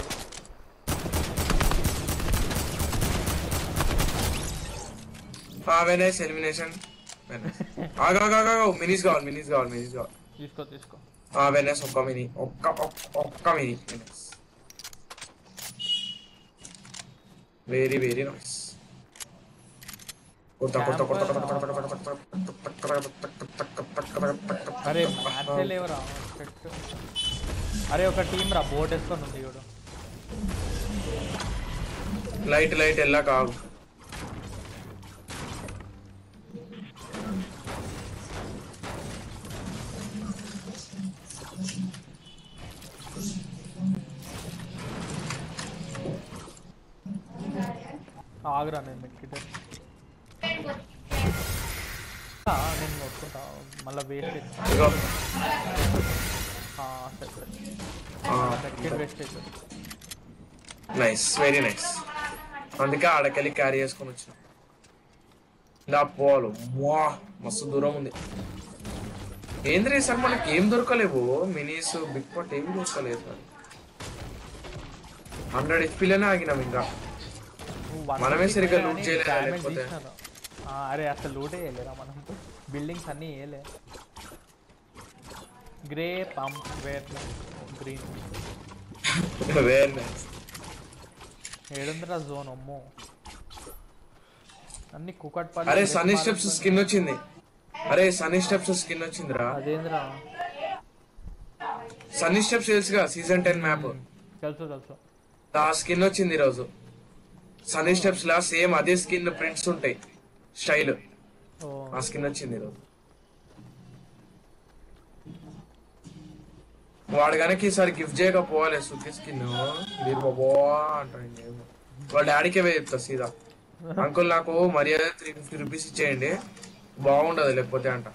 వెనైస్ ఎలిమినేషన్ ఆగాగాగా మినీస్ కావాలి మినీస్ కావాలి మినీస్ కావాలి తీసుకో తీసుకో వెనస్ ఒక్క మినీ ఒక్క ఒక్క- ఒక్క మినీ వెనస్ వెరీ వెరీ నైస్ కొత్త కొత్త కొత్త కొత్త కొత్త కొత్త కొత్త కొత్త కొత్త అరే మ్యాచ్ లేవరా చెట్టు అరే ఒక టీం రా బోట్ వేసుకొని ఉంది చూడు లైట్ లైట్ ఎలా కాదు ఆగురా నేను మెక్కితే నేను నొక్కుంటా మళ్ళీ వేస్ట్ ఇగో సెకండ్ వేస్ట్ అవుతుంది నైస్ వెరీ నైస్ అందుకే ఆడకెళ్ళి క్యారీ చేసుకొని వచ్చిన ఇలా పోవాలి వా మస్తు దూరం ఉంది ఏంద్రీ సార్ మనకి ఏం దొరకలేవు మినీస్ బిగ్ పాట్ ఏమి దొరకలేదు సార్ హండ్రెడ్ హెచ్పీలోనే ఆగినాం ఇంకా మనమే సరిగ్గా loot చేయలేదా లేకపోతే? అరే అసలు లూటే చేయలేరా మనం బిల్డింగ్స్ అన్నీ వేయలే grey pump where green very nice ఏడుందిరా జోన్ అమ్మో అన్ని కుకట్ అరే సన్నీ స్టెప్స్ స్కిన్ వచ్చింది అరే సన్నీ స్టెప్స్ స్కిన్ వచ్చిందిరా అదేంద్రా సన్నీ స్టెప్స్ తెలుసుగా సీజన్ టెన్ మ్యాప్ తెలుసు తెలుసు ఆ స్కిన్ వచ్చింది ఈరోజు సన్నీ స్టెప్స్ లా సేమ్ అదే స్కిన్ ప్రింట్స్ ఉంటాయి స్టైల్ ఓ ఆ స్కిన్ వచ్చింది ఈరోజు వాడు కనుక ఈసారి గిఫ్ట్ చేయకపోవాలి సుఖి స్కిన్ మీరు బాబో అంటాడు ఏమో. వాళ్ళ డాడీకే పోయి చెప్తా సీదా అంకుల్ నాకు మర్యాద త్రీ ఫిఫ్టీ రూపీస్ ఇచ్చేయండి బాగుండదు లేకపోతే అంట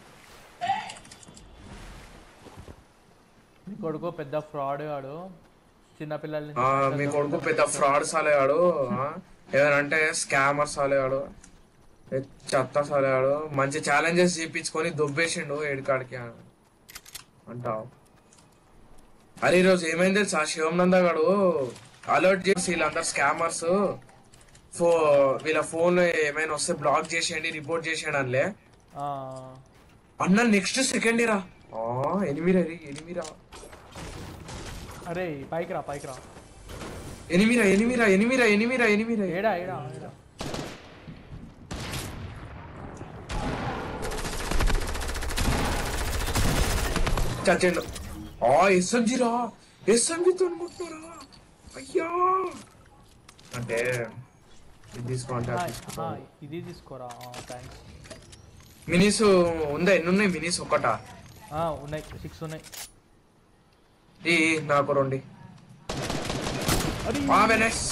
మీ కొడుకు పెద్ద ఫ్రాడ్ వాడు చిన్నపిల్లల్ని ఆ, మీ కొడుకు పెద్ద ఫ్రాడ్ సాలేవాడు ఏదైనా అంటే స్కామర్ సాలేవాడు ఏ చెత్త సాలేవాడు మంచి ఛాలెంజెస్ చేయించుకొని దొబ్బేసిండు ఏడుకాడికి అని అంటావు అరే ఈరోజు ఏమైంది తెలుసా శివం నంద గాడు అలర్ట్ చేసి వీళ్ళందరు స్కామర్స్ ఫో వీళ్ళ ఫోన్ ఏమైనా వస్తే బ్లాక్ చేసేయండి రిపోర్ట్ చేసేయండి అనిలే ఆ, అన్న నెక్స్ట్ సెకండ్ రా ఎనిమిరా రే ఎనిమిరా అరే పైకి రా పైకి రా ఎనిమిరా ఎనిమిరా ఎనిమిరా ఎనిమిరా ఎనిమిరా ఏడా ఏడా ఏడా చచ్చిండు ఆ ఎస్ఎంజి రా ఎస్ఎంజితో అనుకుంటున్నారా అయ్యా అంటే ఇది తీసుకో అంటే ఆ, అది తీసుకో. ఆ, ఇది తీసుకోరా థ్యాంక్స్ మినీస్ ఉందా ఎన్ని ఉన్నాయి మినీస్ ఒకటా ఉన్నాయి సిక్స్ ఉన్నాయి ఈ నాకు రెండు అది ఆ వెనస్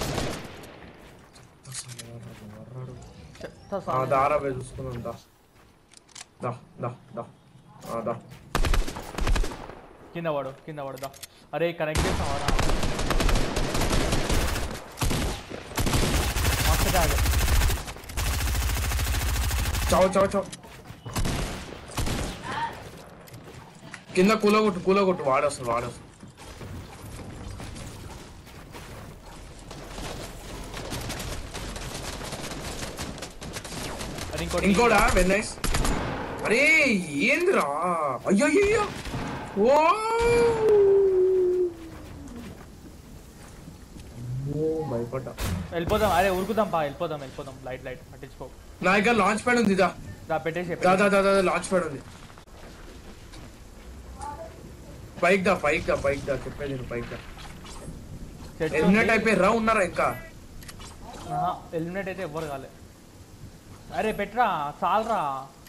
చెత్త ఆ సామెత. దారా పోయి చూసుకున్నాం దా దా దా దా ఆ, దా కింద పడు కింద పడు దా అరే కనెక్ట్ చేసావారా మస్తు ట్యాగ్ చావు చావు చావు కింద కూలగొట్టు కూలగొట్టు వాడొస్తుంది వాడొస్తుంది అది ఇంకోటి ఇంకోడా వెరీ నైస్ అరే ఏందిరా అయ్యో అయ్యో ఓ అమ్మో, భయపడ్డా వెళ్ళిపోదాం అరే ఉరుకుదాం పా వెళ్ళిపోదాం వెళ్ళిపోదాం లైట్ లైట్ పట్టించుకో నా దగ్గర లాంచ్ ప్యాడ్ ఉంది దా దా పెట్టేసి దా దా దా దా లాంచ్ ప్యాడ్ ఉంది పైకి దా పైకి దా పైకి దా చెప్పేది నేను పైకి దా ఎలిమినేట్ అయిపోయి ఉన్నారా ఇంకా ఎలిమినేట్ అయితే ఎవ్వరు కాలే అరే పెట్రా చాలరా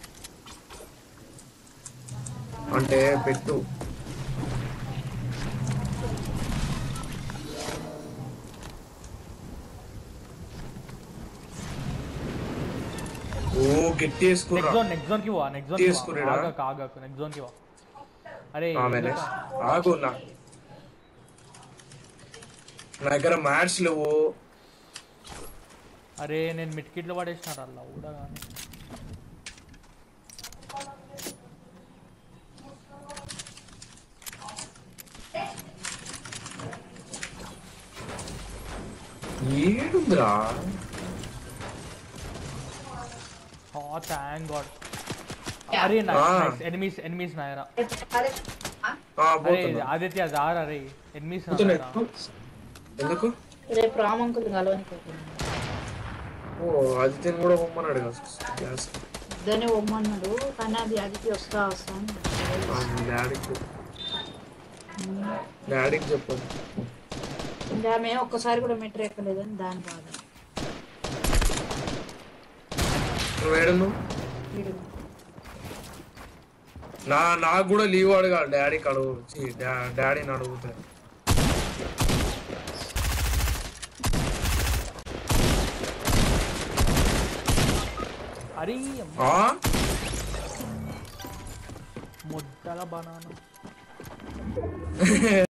అంటే పెట్టు ఓ గట్టి నెక్స్ట్ వేసుకురా జోన్ నెక్స్ట్ జోన్ కి వా నెక్స్ట్ జోన్ తీసుకునేడా? ఆగకు ఆగకు నెక్స్ట్ జోన్ కి వా అరే ఆమె ఎందుకు? ఆగు నా నా దగ్గర మ్యాట్స్ లేవు అరే నేను మిడ్ కిట్లో పడేసినారు అలా కూడా కానీ ఏడుందిరా ఆ థ్యాంక్ గాడ్ అరే ఆ. ఎనిమిస్ ఎనిమిస్ నాయరా అదే ఆ? ఆ, అరే పోతున్నా ఆదిత్య జార్ అరే ఎనిమిస్ పోతున్నా. ఎందుకు రేపు రామంకులు కలవనిపోతున్నాను ఓ ఆదిత్యని కూడా పొమ్మన్నాడు కదా క్లాస్ ఇద్దరిని పొమ్మన్నాడు కానీ అది అదికి వస్తా వస్తా అని ఆ, డాడీకి డాడీకి చెప్పాను ఇంకా ఆమె ఒక్కసారి కూడా మెట్రో ఎక్కలేదని దాని బాధ నువ్వు ఏడున్నావు వీడు నా నాకు కూడా లీవ్ అడగాలి డాడీకి అడుగు ఛీ, డా- డాడీని అడుగుతాను అరే ఆ? ముద్దల బనానా